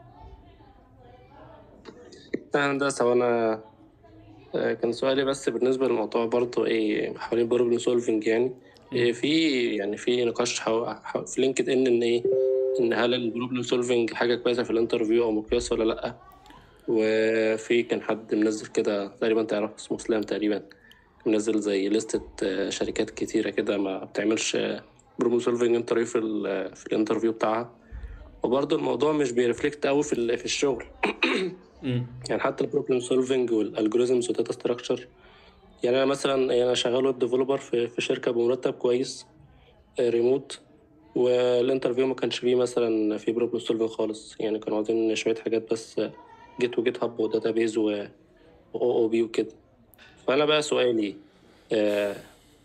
هندسة وأنا آه، كان سؤالي بس بالنسبة للموضوع برضه إيه حوالين بروبلم سولفنج يعني إيه في يعني في نقاش حو... حو... في لينكد إن إن إيه إن هل البروبلم سولفنج حاجة كويسة في الانترفيو أو مقياس ولا لأ وفي كان حد منزل كده تقريبا تعرف اسمه اسلام تقريبا منزل زي لستة آه، شركات كتيرة كده ما بتعملش بروبلم سولفنج انترفيو في ال... في الانترفيو بتاعها وبرضه الموضوع مش بيرفلكت قوي في ال... في الشغل مم. يعني حتى البروبلم سولفنج والالجوريزمز والداتا ستراكشر يعني انا مثلا يعني انا شغال ويب ديفلوبر في في شركه بمرتب كويس آه، ريموت والانترفيو ما كانش فيه مثلا في بروبلم سولفنج خالص يعني كانوا عاوزين شويه حاجات بس جيت وجيت هاب وداتا بيز و او او بي وكده فانا بقى سؤالي آه،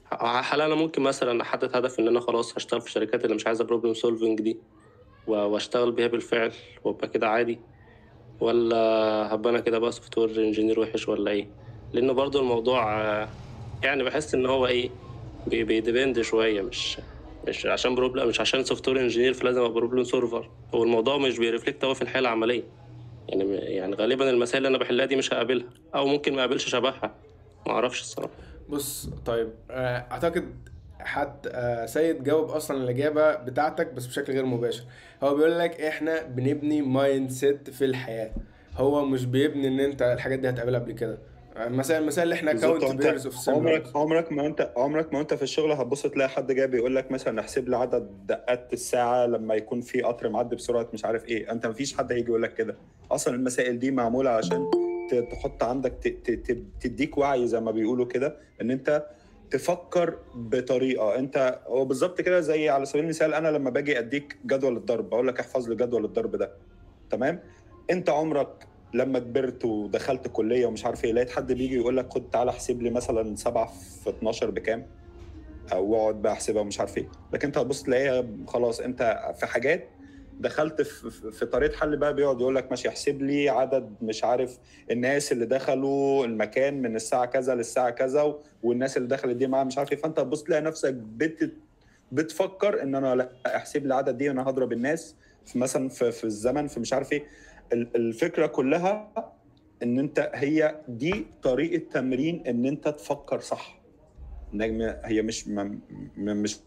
هل انا ممكن مثلا احدد هدف ان انا خلاص هشتغل في الشركات اللي مش عايزه بروبلم سولفنج دي و- واشتغل بيها بالفعل وابقى كده عادي ولا هبقى انا كده بقى سوفت وير انجينير وحش ولا ايه لانه برضو الموضوع آه، يعني بحس ان هو ايه بي- بيديبند شويه مش مش عشان بروبلم مش عشان سوفت وير انجينير فلازم ابقى بروبلم سولفر هو الموضوع مش بيرفلكت قوي في الحياه العمليه يعني يعني غالبا المسائل اللي انا بحلها دي مش هقابلها او ممكن ما اقابلش شبهها ما اعرفش الصراحه بص طيب آه، اعتقد حد آه، سيد جاوب اصلا الاجابه بتاعتك بس بشكل غير مباشر هو بيقول لك احنا بنبني مايند سيت في الحياه هو مش بيبني ان انت الحاجات دي هتقابلها قبل كده آه، مثلا المثال اللي احنا بالظبط كاونت بيرز وانت اوف عمرك عمرك ما انت عمرك ما انت في الشغل هتبص تلاقي حد جاي بيقول لك مثلا احسب لي عدد دقات الساعه لما يكون في قطر معدي بسرعه مش عارف ايه انت مفيش حد هيجي يقول لك كده اصلا المسائل دي معموله عشان ت- تحط عندك ت- ت- ت- تديك وعي زي ما بيقولوا كده ان انت تفكر بطريقه انت هو بالظبط كده زي على سبيل المثال انا لما باجي اديك جدول الضرب بقول لك احفظ لي جدول الضرب ده تمام انت عمرك لما كبرت ودخلت كليه ومش عارف ايه لقيت حد بيجي يقول لك خد تعالى احسب لي مثلا 7 في 12 بكام او اقعد بقى احسبها ومش عارف ايه لكن انت هتبص تلاقيها خلاص انت في حاجات دخلت في, في- في طريقه حل بقى بيقعد يقول لك ماشي احسب لي عدد مش عارف الناس اللي دخلوا المكان من الساعه كذا للساعه كذا والناس اللي دخلت دي معاها مش عارف ايه فانت هتبص تلاقي نفسك بت بتفكر ان انا لا احسب لي العدد دي وانا هضرب الناس في مثلا في, في الزمن في مش عارف ايه ال- الفكره كلها ان انت هي دي طريقه تمرين ان انت تفكر صح نجم هي مش م- م- مش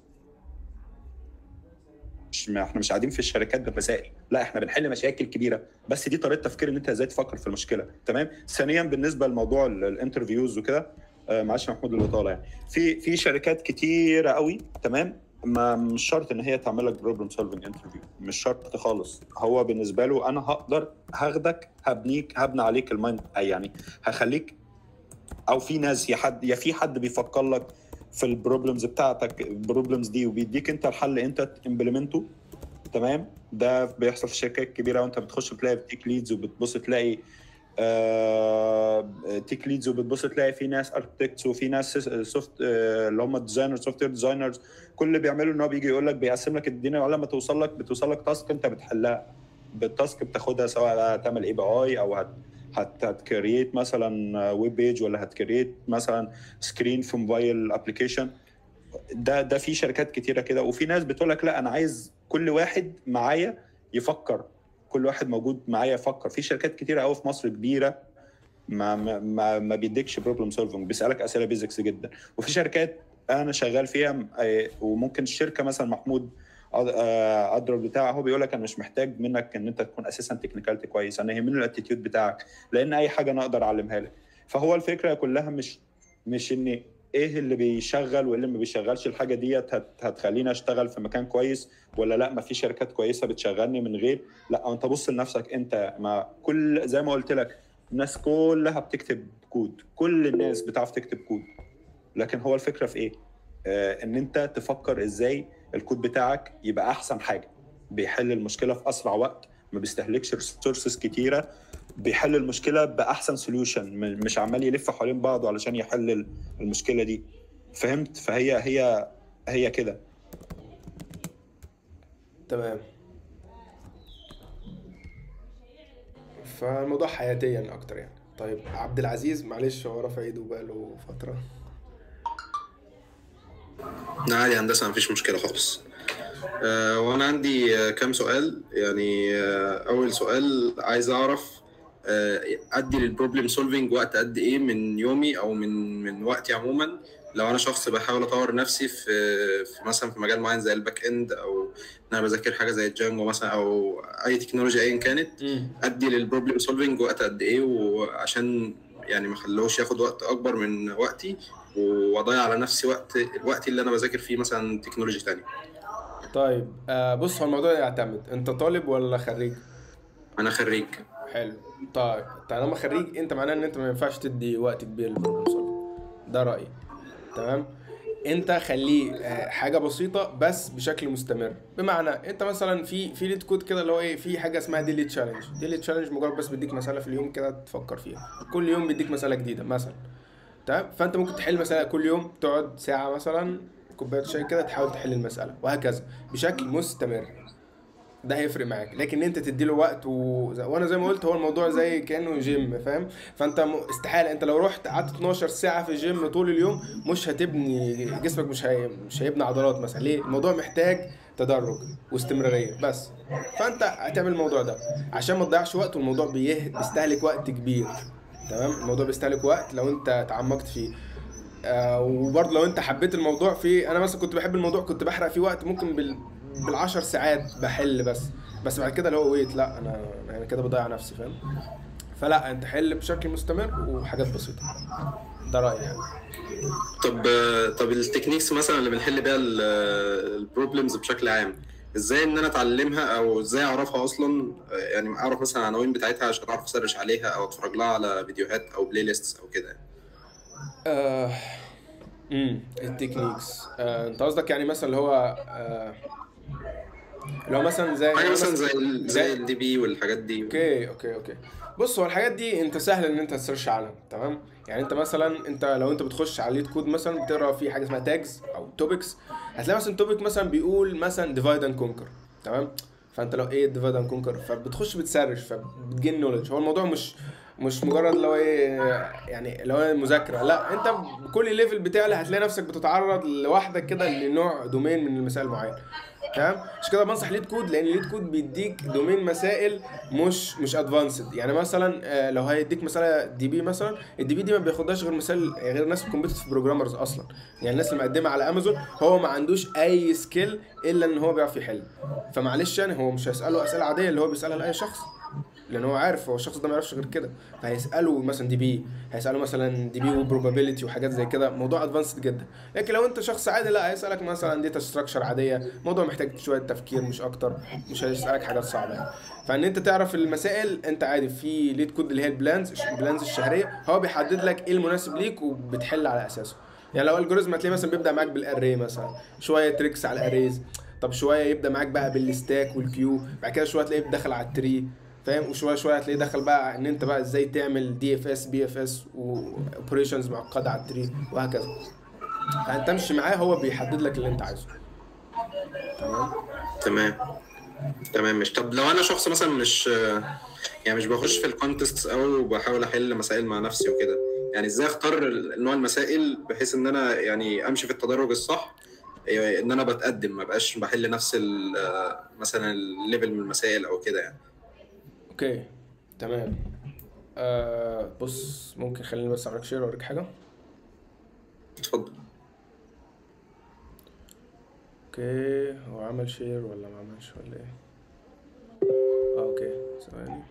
مش ما احنا مش قاعدين في الشركات بمسائل لا احنا بنحل مشاكل كبيره بس دي طريقه تفكير ان انت ازاي تفكر في المشكله تمام ثانيا بالنسبه لموضوع ال- الانترفيوز وكده آه، معلش يا محمود الاطاله يعني في في شركات كتيره قوي تمام ما مش شرط ان هي تعمل لك بروبلم سولفنج انترفيو مش شرط خالص هو بالنسبه له انا هقدر هاخدك هبنيك هبني عليك المايند يعني هخليك او في ناس يا حد يا في حد بيفكر لك في البروبلمز بتاعتك البروبلمز دي وبيديك انت الحل انت تمبلمنته تمام ده بيحصل في شركات كبيره وانت بتخش بتلاقي تيك ليدز وبتبص تلاقي آه تيك ليدز وبتبص تلاقي في ناس اركتكتس وفي ناس سوفت آه اللي هم ديزاينرز سوفت وير ديزاينرز كل اللي بيعمله ان هو بيجي يقول لك بيقسم لك الدنيا ولما توصل لك بتوصل لك تاسك انت بتحلها بالتاسك بتاخدها سواء هتعمل اي بي اي او هت هت هتكريت مثلا ويب بيج ولا هتكريت مثلا سكرين في موبايل ابلكيشن ده ده في شركات كتيره كده وفي ناس بتقول لك لا انا عايز كل واحد معايا يفكر كل واحد موجود معايا يفكر في شركات كتيره قوي في مصر كبيره ما ما ما, ما بيديكش بروبلم سولفنج بيسالك اسئله بيزكس جدا وفي شركات انا شغال فيها آه، وممكن الشركه مثلا محمود آه، ادرك بتاعه هو بيقول لك انا مش محتاج منك ان انت تكون اساسا تكنيكاليتي كويس انا يهمني الاتيتيود بتاعك لان اي حاجه انا اقدر اعلمها لك فهو الفكره كلها مش مش ان ايه اللي بيشغل وايه اللي ما بيشغلش الحاجه ديت هت هتخليني اشتغل في مكان كويس ولا لا ما في شركات كويسه بتشغلني من غير لا انت بص لنفسك انت ما كل زي ما قلت لك الناس كلها بتكتب كود كل الناس بتعرف تكتب كود لكن هو الفكره في ايه آه ان انت تفكر ازاي الكود بتاعك يبقى احسن حاجه بيحل المشكله في اسرع وقت ما بيستهلكش ريسورسز كتيره بيحل المشكله باحسن سوليوشن مش عمال يلف حوالين بعضه علشان يحل المشكله دي فهمت فهي هي هي كده تمام فالموضوع حياتيا اكتر يعني طيب عبد العزيز معلش هو رافع ايده بقاله فتره لا عادي هندسة مفيش مشكلة خالص آه، وأنا عندي آه، كام سؤال يعني آه، أول سؤال عايز أعرف آه، أدي للبروبلم سولفينج وقت قد إيه من يومي أو من من وقتي عموما لو أنا شخص بحاول أطور نفسي في, في مثلا في مجال معين زي الباك إند أو إن أنا بذاكر حاجة زي الجانجو مثلا أو أي تكنولوجيا أيا كانت أدي للبروبلم سولفينج وقت قد إيه وعشان يعني ما خلوش ياخد وقت أكبر من وقتي واضيع على نفسي وقت الوقت اللي انا بذاكر فيه مثلا تكنولوجي تانية طيب آه بص هو الموضوع يعتمد انت طالب ولا خريج انا خريج حلو طيب طالما خريج انت معناه ان انت ما ينفعش تدي وقت كبير للبروبلم سولفنج ده رايي تمام انت خليه آه، حاجه بسيطه بس بشكل مستمر بمعنى انت مثلا في في ليد كود كده اللي هو ايه في حاجه اسمها ديلي تشالنج ديلي تشالنج مجرد بس بيديك مساله في اليوم كده تفكر فيها كل يوم بيديك مساله جديده مثلا تمام فانت ممكن تحل مساله كل يوم تقعد ساعه مثلا كوبايه شاي كده تحاول تحل المساله وهكذا بشكل مستمر ده هيفرق معاك لكن انت تدي له وقت و... وانا زي ما قلت هو الموضوع زي كانه جيم فاهم فانت م... استحاله انت لو رحت قعدت 12 ساعه في الجيم طول اليوم مش هتبني جسمك مش هي... مش هيبني عضلات مثلا ليه الموضوع محتاج تدرج واستمراريه بس فانت هتعمل الموضوع ده عشان ما تضيعش وقت والموضوع بيه... بيستهلك وقت كبير تمام الموضوع بيستهلك وقت لو انت تعمقت فيه آه وبرضه لو انت حبيت الموضوع في انا مثلا كنت بحب الموضوع كنت بحرق فيه وقت ممكن بال بالعشر ساعات بحل بس بس بعد كده اللي هو ويت لا انا يعني كده بضيع نفسي فاهم فلا انت حل بشكل مستمر وحاجات بسيطه ده رايي يعني طب طب التكنيكس مثلا اللي بنحل بيها البروبلمز بشكل عام ازاي ان انا اتعلمها او ازاي اعرفها اصلا يعني اعرف مثلا العناوين بتاعتها عشان اعرف اسرش عليها او اتفرج لها على فيديوهات او بلاي ليست او كده آه... امم التكنيكس آه... انت قصدك يعني مثلا اللي هو آه... اللي هو مثلا زي حاجه مثلا زي ال- زي الدي بي والحاجات دي اوكي اوكي اوكي بص هو الحاجات دي انت سهل ان انت تسيرش عنها تمام يعني انت مثلا انت لو انت بتخش على ليد كود مثلا بتقرا في حاجه اسمها تاجز او توبكس هتلاقي مثلا توبيك مثلا بيقول مثلا ديفايد اند كونكر تمام فانت لو ايه ديفايد اند كونكر فبتخش بتسرش فبتجين نولج هو الموضوع مش مش مجرد لو ايه يعني لو هي مذاكره لا انت بكل ليفل بتعلى هتلاقي نفسك بتتعرض لوحدك كده لنوع دومين من المسائل معين تمام عشان كده بنصح ليد كود لان ليد كود بيديك دومين مسائل مش مش ادفانسد يعني مثلا آه، لو هيديك مساله دي بي مثلا الدي بي دي ما بياخدهاش غير مثال غير الناس الكومبيتيتيف بروجرامرز اصلا يعني الناس اللي مقدمه على امازون هو ما عندوش اي سكيل الا ان هو بيعرف يحل فمعلش يعني هو مش هيساله اسئله عاديه اللي هو بيسالها لاي شخص لان هو عارف هو الشخص ده ما يعرفش غير كده فهيساله مثلا دي بي هيساله مثلا دي بي وبروبابيلتي وحاجات زي كده موضوع ادفانسد جدا لكن لو انت شخص عادي لا هيسالك مثلا داتا ستراكشر عاديه موضوع محتاج شويه تفكير مش اكتر مش هيسالك حاجات صعبه يعني فان انت تعرف المسائل انت عادي في ليد كود اللي هي البلانز البلانز الشهريه هو بيحدد لك ايه المناسب ليك وبتحل على اساسه يعني لو الجوريزم هتلاقيه مثلا بيبدا معاك بالاري مثلا شويه تريكس على الاريز طب شويه يبدا معاك بقى بالستاك والكيو بعد كده شويه تلاقيه دخل على التري فاهم وشويه شويه هتلاقيه دخل بقى ان انت بقى ازاي تعمل دي اف اس بي اف اس واوبريشنز معقده على التري وهكذا فانت تمشي معاه هو بيحدد لك اللي انت عايزه تمام تمام تمام مش طب لو انا شخص مثلا مش يعني مش بخش في الكونتست او وبحاول احل مسائل مع نفسي وكده يعني ازاي اختار ال- نوع المسائل بحيث ان انا يعني امشي في التدرج الصح إيه، ان انا بتقدم ما بقاش بحل نفس ال- مثلا الليفل من المسائل او كده يعني اوكي تمام آه بص ممكن خليني بس اعمل شير اوريك حاجه اتفضل اوكي هو عمل شير ولا ما عملش ولا ايه اه اوكي ثواني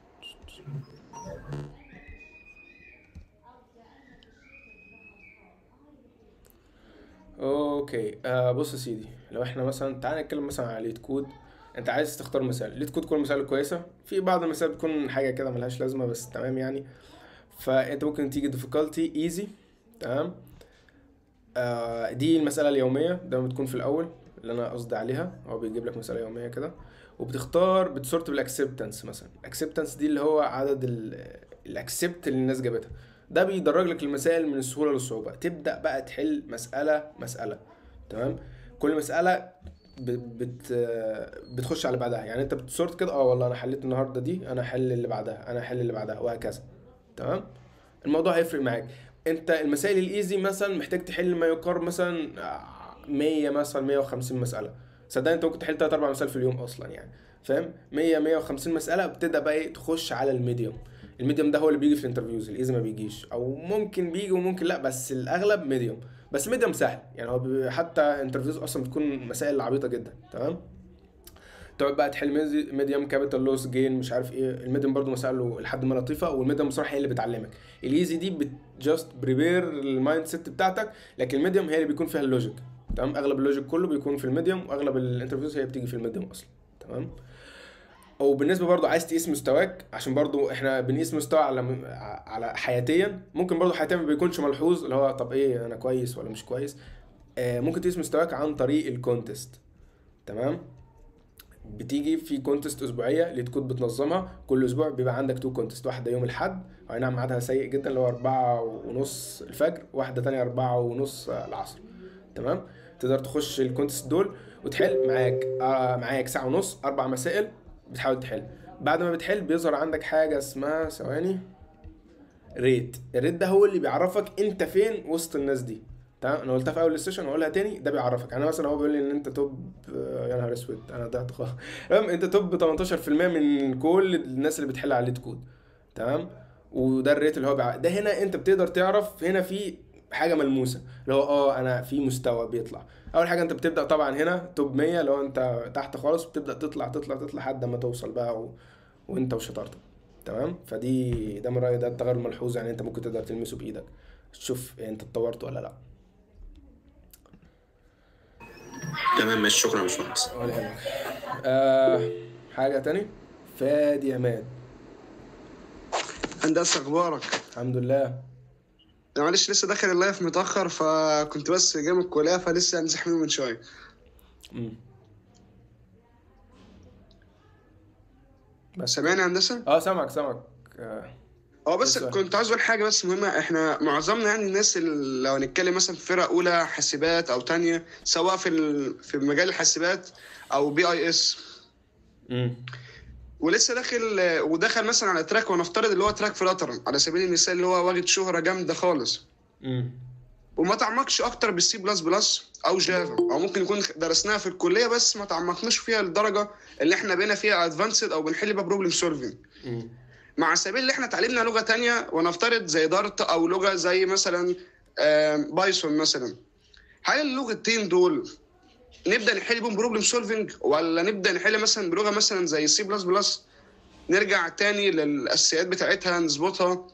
اوكي آه بص يا سيدي لو احنا مثلا تعالى نتكلم مثلا على ليد كود انت عايز تختار مثال ليد كود كل مسائل كويسه في بعض المسائل بتكون حاجه كده ملهاش لازمه بس تمام يعني فانت ممكن تيجي difficulty easy تمام آه دي المسألة اليومية ده بتكون في الأول اللي أنا قصدي عليها هو بيجيب لك مسألة يومية كده وبتختار بتسورت بالاكسبتنس مثلا الاكسبتنس دي اللي هو عدد الاكسبت اللي الناس جابتها ده بيدرج لك المسائل من السهولة للصعوبة تبدأ بقى تحل مسألة مسألة تمام كل مسألة ب- بت بتخش على اللي بعدها يعني انت بتسورت كده اه والله انا حليت النهارده دي انا احل اللي بعدها انا احل اللي بعدها وهكذا تمام الموضوع هيفرق معاك انت المسائل الايزي مثلا محتاج تحل ما يقارب مثلا 100 مثلا 150 مساله صدقني انت ممكن تحل 3 4 مسائل في اليوم اصلا يعني فاهم 100 150 مساله بتبدا بقى ايه تخش على الميديوم الميديوم ده هو اللي بيجي في الانترفيوز الايزي ما بيجيش او ممكن بيجي وممكن لا بس الاغلب ميديوم بس ميديوم سهل يعني هو بي- حتى انترفيوز اصلا بتكون مسائل عبيطه جدا تمام تقعد بقى تحل ميديوم كابيتال لوس جين مش عارف ايه الميديوم برضو مسائله لحد ما لطيفه والميديوم بصراحه هي اللي بتعلمك الايزي دي بت جاست بريبير المايند سيت بتاعتك لكن الميديوم هي اللي بيكون فيها اللوجيك تمام اغلب اللوجيك كله بيكون في الميديوم واغلب الانترفيوز هي بتيجي في الميديوم اصلا تمام وبالنسبه برضو عايز تقيس مستواك عشان برضو احنا بنقيس مستوى على على حياتيا ممكن برضو حياتيا ما بيكونش ملحوظ اللي هو طب ايه انا كويس ولا مش كويس آه ممكن تقيس مستواك عن طريق الكونتست تمام بتيجي في كونتست اسبوعيه ليد كود بتنظمها كل اسبوع بيبقى عندك تو كونتست واحده يوم الاحد اي نعم ميعادها سيء جدا اللي هو أربعة ونص الفجر واحده تانية أربعة ونص العصر تمام تقدر تخش الكونتست دول وتحل معاك آه معاك ساعه ونص اربع مسائل بتحاول تحل بعد ما بتحل بيظهر عندك حاجه اسمها ثواني ريت الريت ده هو اللي بيعرفك انت فين وسط الناس دي تمام انا قلتها في اول السيشن واقولها تاني ده بيعرفك يعني مثلا هو بيقول لي ان انت توب آه، يا نهار اسود انا ضعت خالص تمام انت توب 18% من كل الناس اللي بتحل على الليد كود تمام وده الريت اللي هو بيع... ده هنا انت بتقدر تعرف هنا في حاجه ملموسه اللي هو اه انا في مستوى بيطلع اول حاجه انت بتبدا طبعا هنا توب 100 اللي هو انت تحت خالص بتبدا تطلع تطلع تطلع لحد ما توصل بقى و... وانت وشطارتك تمام فدي ده من رايي ده التغير الملحوظ يعني انت ممكن تقدر تلمسه بايدك تشوف انت اتطورت ولا لا تمام ماشي شكرا يا باشمهندس ولا يهمك آه حاجه تاني فادي عماد هندسة أخبارك؟ الحمد لله أنا معلش لسه داخل اللايف متأخر فكنت بس جاي من الكلية فلسه أنزح منه من شوية مم. بس سامعني يا هندسة؟ اه سامعك سامعك آه. اه بس بس- كنت عاوز أقول حاجة بس مهمة إحنا معظمنا يعني الناس اللي لو هنتكلم مثلا في فرقة أولى حاسبات أو تانية سواء في ال... في مجال الحاسبات أو بي أي إس مم. ولسه داخل ودخل مثلا على تراك ونفترض اللي هو تراك فلاتر على سبيل المثال اللي هو واخد شهرة جامدة خالص مم. وما تعمقش اكتر بالسي بلس بلس او جافا او ممكن يكون درسناها في الكليه بس ما تعمقناش فيها للدرجه اللي احنا بقينا فيها ادفانسد او بنحل بيها بروبلم سولفنج مم. مع سبيل اللي احنا اتعلمنا لغه تانية ونفترض زي دارت او لغه زي مثلا آم، بايثون مثلا هل اللغتين دول نبدا نحل بيهم بروبلم سولفنج ولا نبدا نحل مثلا بلغه مثلا زي سي بلس بلس نرجع تاني للاساسيات بتاعتها نظبطها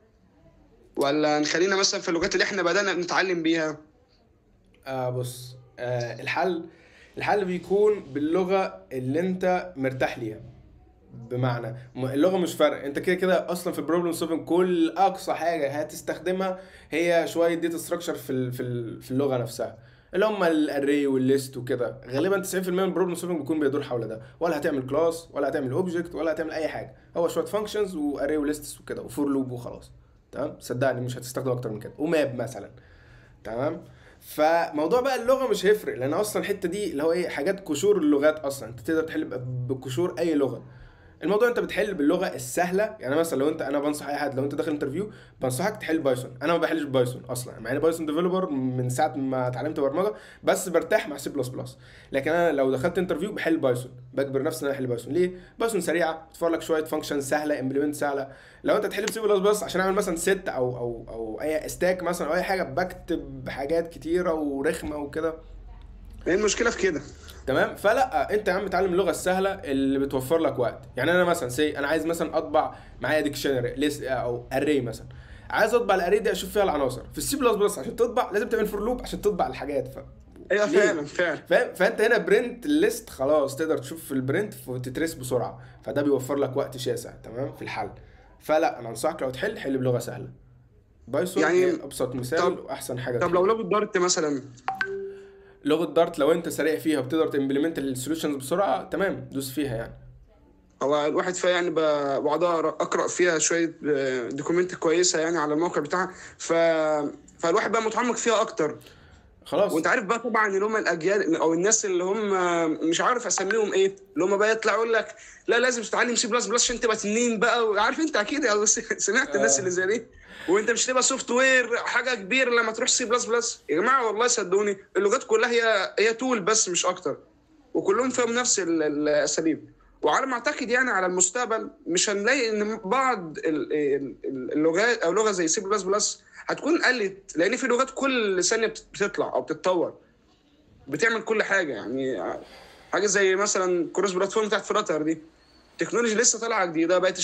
ولا نخلينا مثلا في اللغات اللي احنا بدانا نتعلم بيها آه بص آه الحل الحل بيكون باللغه اللي انت مرتاح ليها بمعنى م- اللغه مش فرق انت كده كده اصلا في البروبلم سولفنج كل اقصى حاجه هتستخدمها هي شويه داتا ستراكشر في ال- في ال- في اللغه نفسها اللي هم الاري والليست وكده غالبا 90% من البروبلم سولفنج بيكون بيدور حول ده ولا هتعمل كلاس ولا هتعمل اوبجكت ولا هتعمل اي حاجه هو شويه فانكشنز واري وليستس وكده وفور لوب وخلاص تمام صدقني مش هتستخدم اكتر من كده وماب مثلا تمام فموضوع بقى اللغه مش هيفرق لان اصلا الحته دي اللي هو ايه حاجات قشور اللغات اصلا انت تقدر تحل ب- بقشور اي لغه الموضوع انت بتحل باللغه السهله يعني مثلا لو انت انا بنصح اي حد لو انت داخل انترفيو بنصحك تحل بايثون انا ما بحلش بايثون اصلا مع اني بايثون ديفلوبر من ساعه ما اتعلمت برمجه بس برتاح مع سي بلس بلس لكن انا لو دخلت انترفيو بحل بايثون بجبر نفسي ان انا احل بايثون ليه بايثون سريعه بتوفر لك شويه فانكشن سهله امبلمنت سهله لو انت تحل بسي بلس بلس عشان اعمل مثلا ست او او او اي ستاك مثلا او اي حاجه بكتب حاجات كتيره ورخمه وكده ايه المشكله في كده تمام فلا انت يا عم اتعلم اللغه السهله اللي بتوفر لك وقت يعني انا مثلا سي انا عايز مثلا اطبع معايا ديكشنري ليست او اري مثلا عايز اطبع الاري دي اشوف فيها العناصر في السي بلس بلس عشان تطبع لازم تعمل فور لوب عشان تطبع الحاجات ف... ايوه ليه؟ فعلا فعلا فاهم فانت هنا برنت الليست خلاص تقدر تشوف في البرنت وتترس بسرعه فده بيوفر لك وقت شاسع تمام في الحل فلا انا انصحك لو تحل حل بلغه سهله بايثون يعني- يعني ابسط مثال طب- واحسن حاجه طب تحل. لو لغه دارت مثلا لغه دارت لو انت سريع فيها وبتقدر تمبلمنت السوليوشنز بسرعه تمام دوس فيها يعني هو الواحد فيها يعني ب- بقعد أقرأ- اقرا فيها شويه آه، دوكيومنت كويسه يعني على الموقع بتاعها ف فالواحد بقى متعمق فيها اكتر خلاص وانت عارف بقى طبعا اللي هم الاجيال او الناس اللي هم مش عارف اسميهم ايه اللي هم بقى يطلعوا يقول لك لا لازم تتعلم سي بلس بلس عشان تبقى تنين بقى عارف انت اكيد أو سمعت الناس اللي زي دي وانت مش تبقى سوفت وير حاجه كبيره لما تروح سي بلس بلس يا جماعه والله صدقوني اللغات كلها هي هي تول بس مش اكتر وكلهم فيهم نفس ال- الاساليب وعلى ما اعتقد يعني على المستقبل مش هنلاقي ان بعض ال- ال- اللغات او لغه زي سي بلس بلس هتكون قلت لان في لغات كل ثانيه بت- بتطلع او بتتطور بتعمل كل حاجه يعني حاجه زي مثلا كروس بلاتفورم بتاعت فلاتر دي تكنولوجي لسه طالعه جديده بقت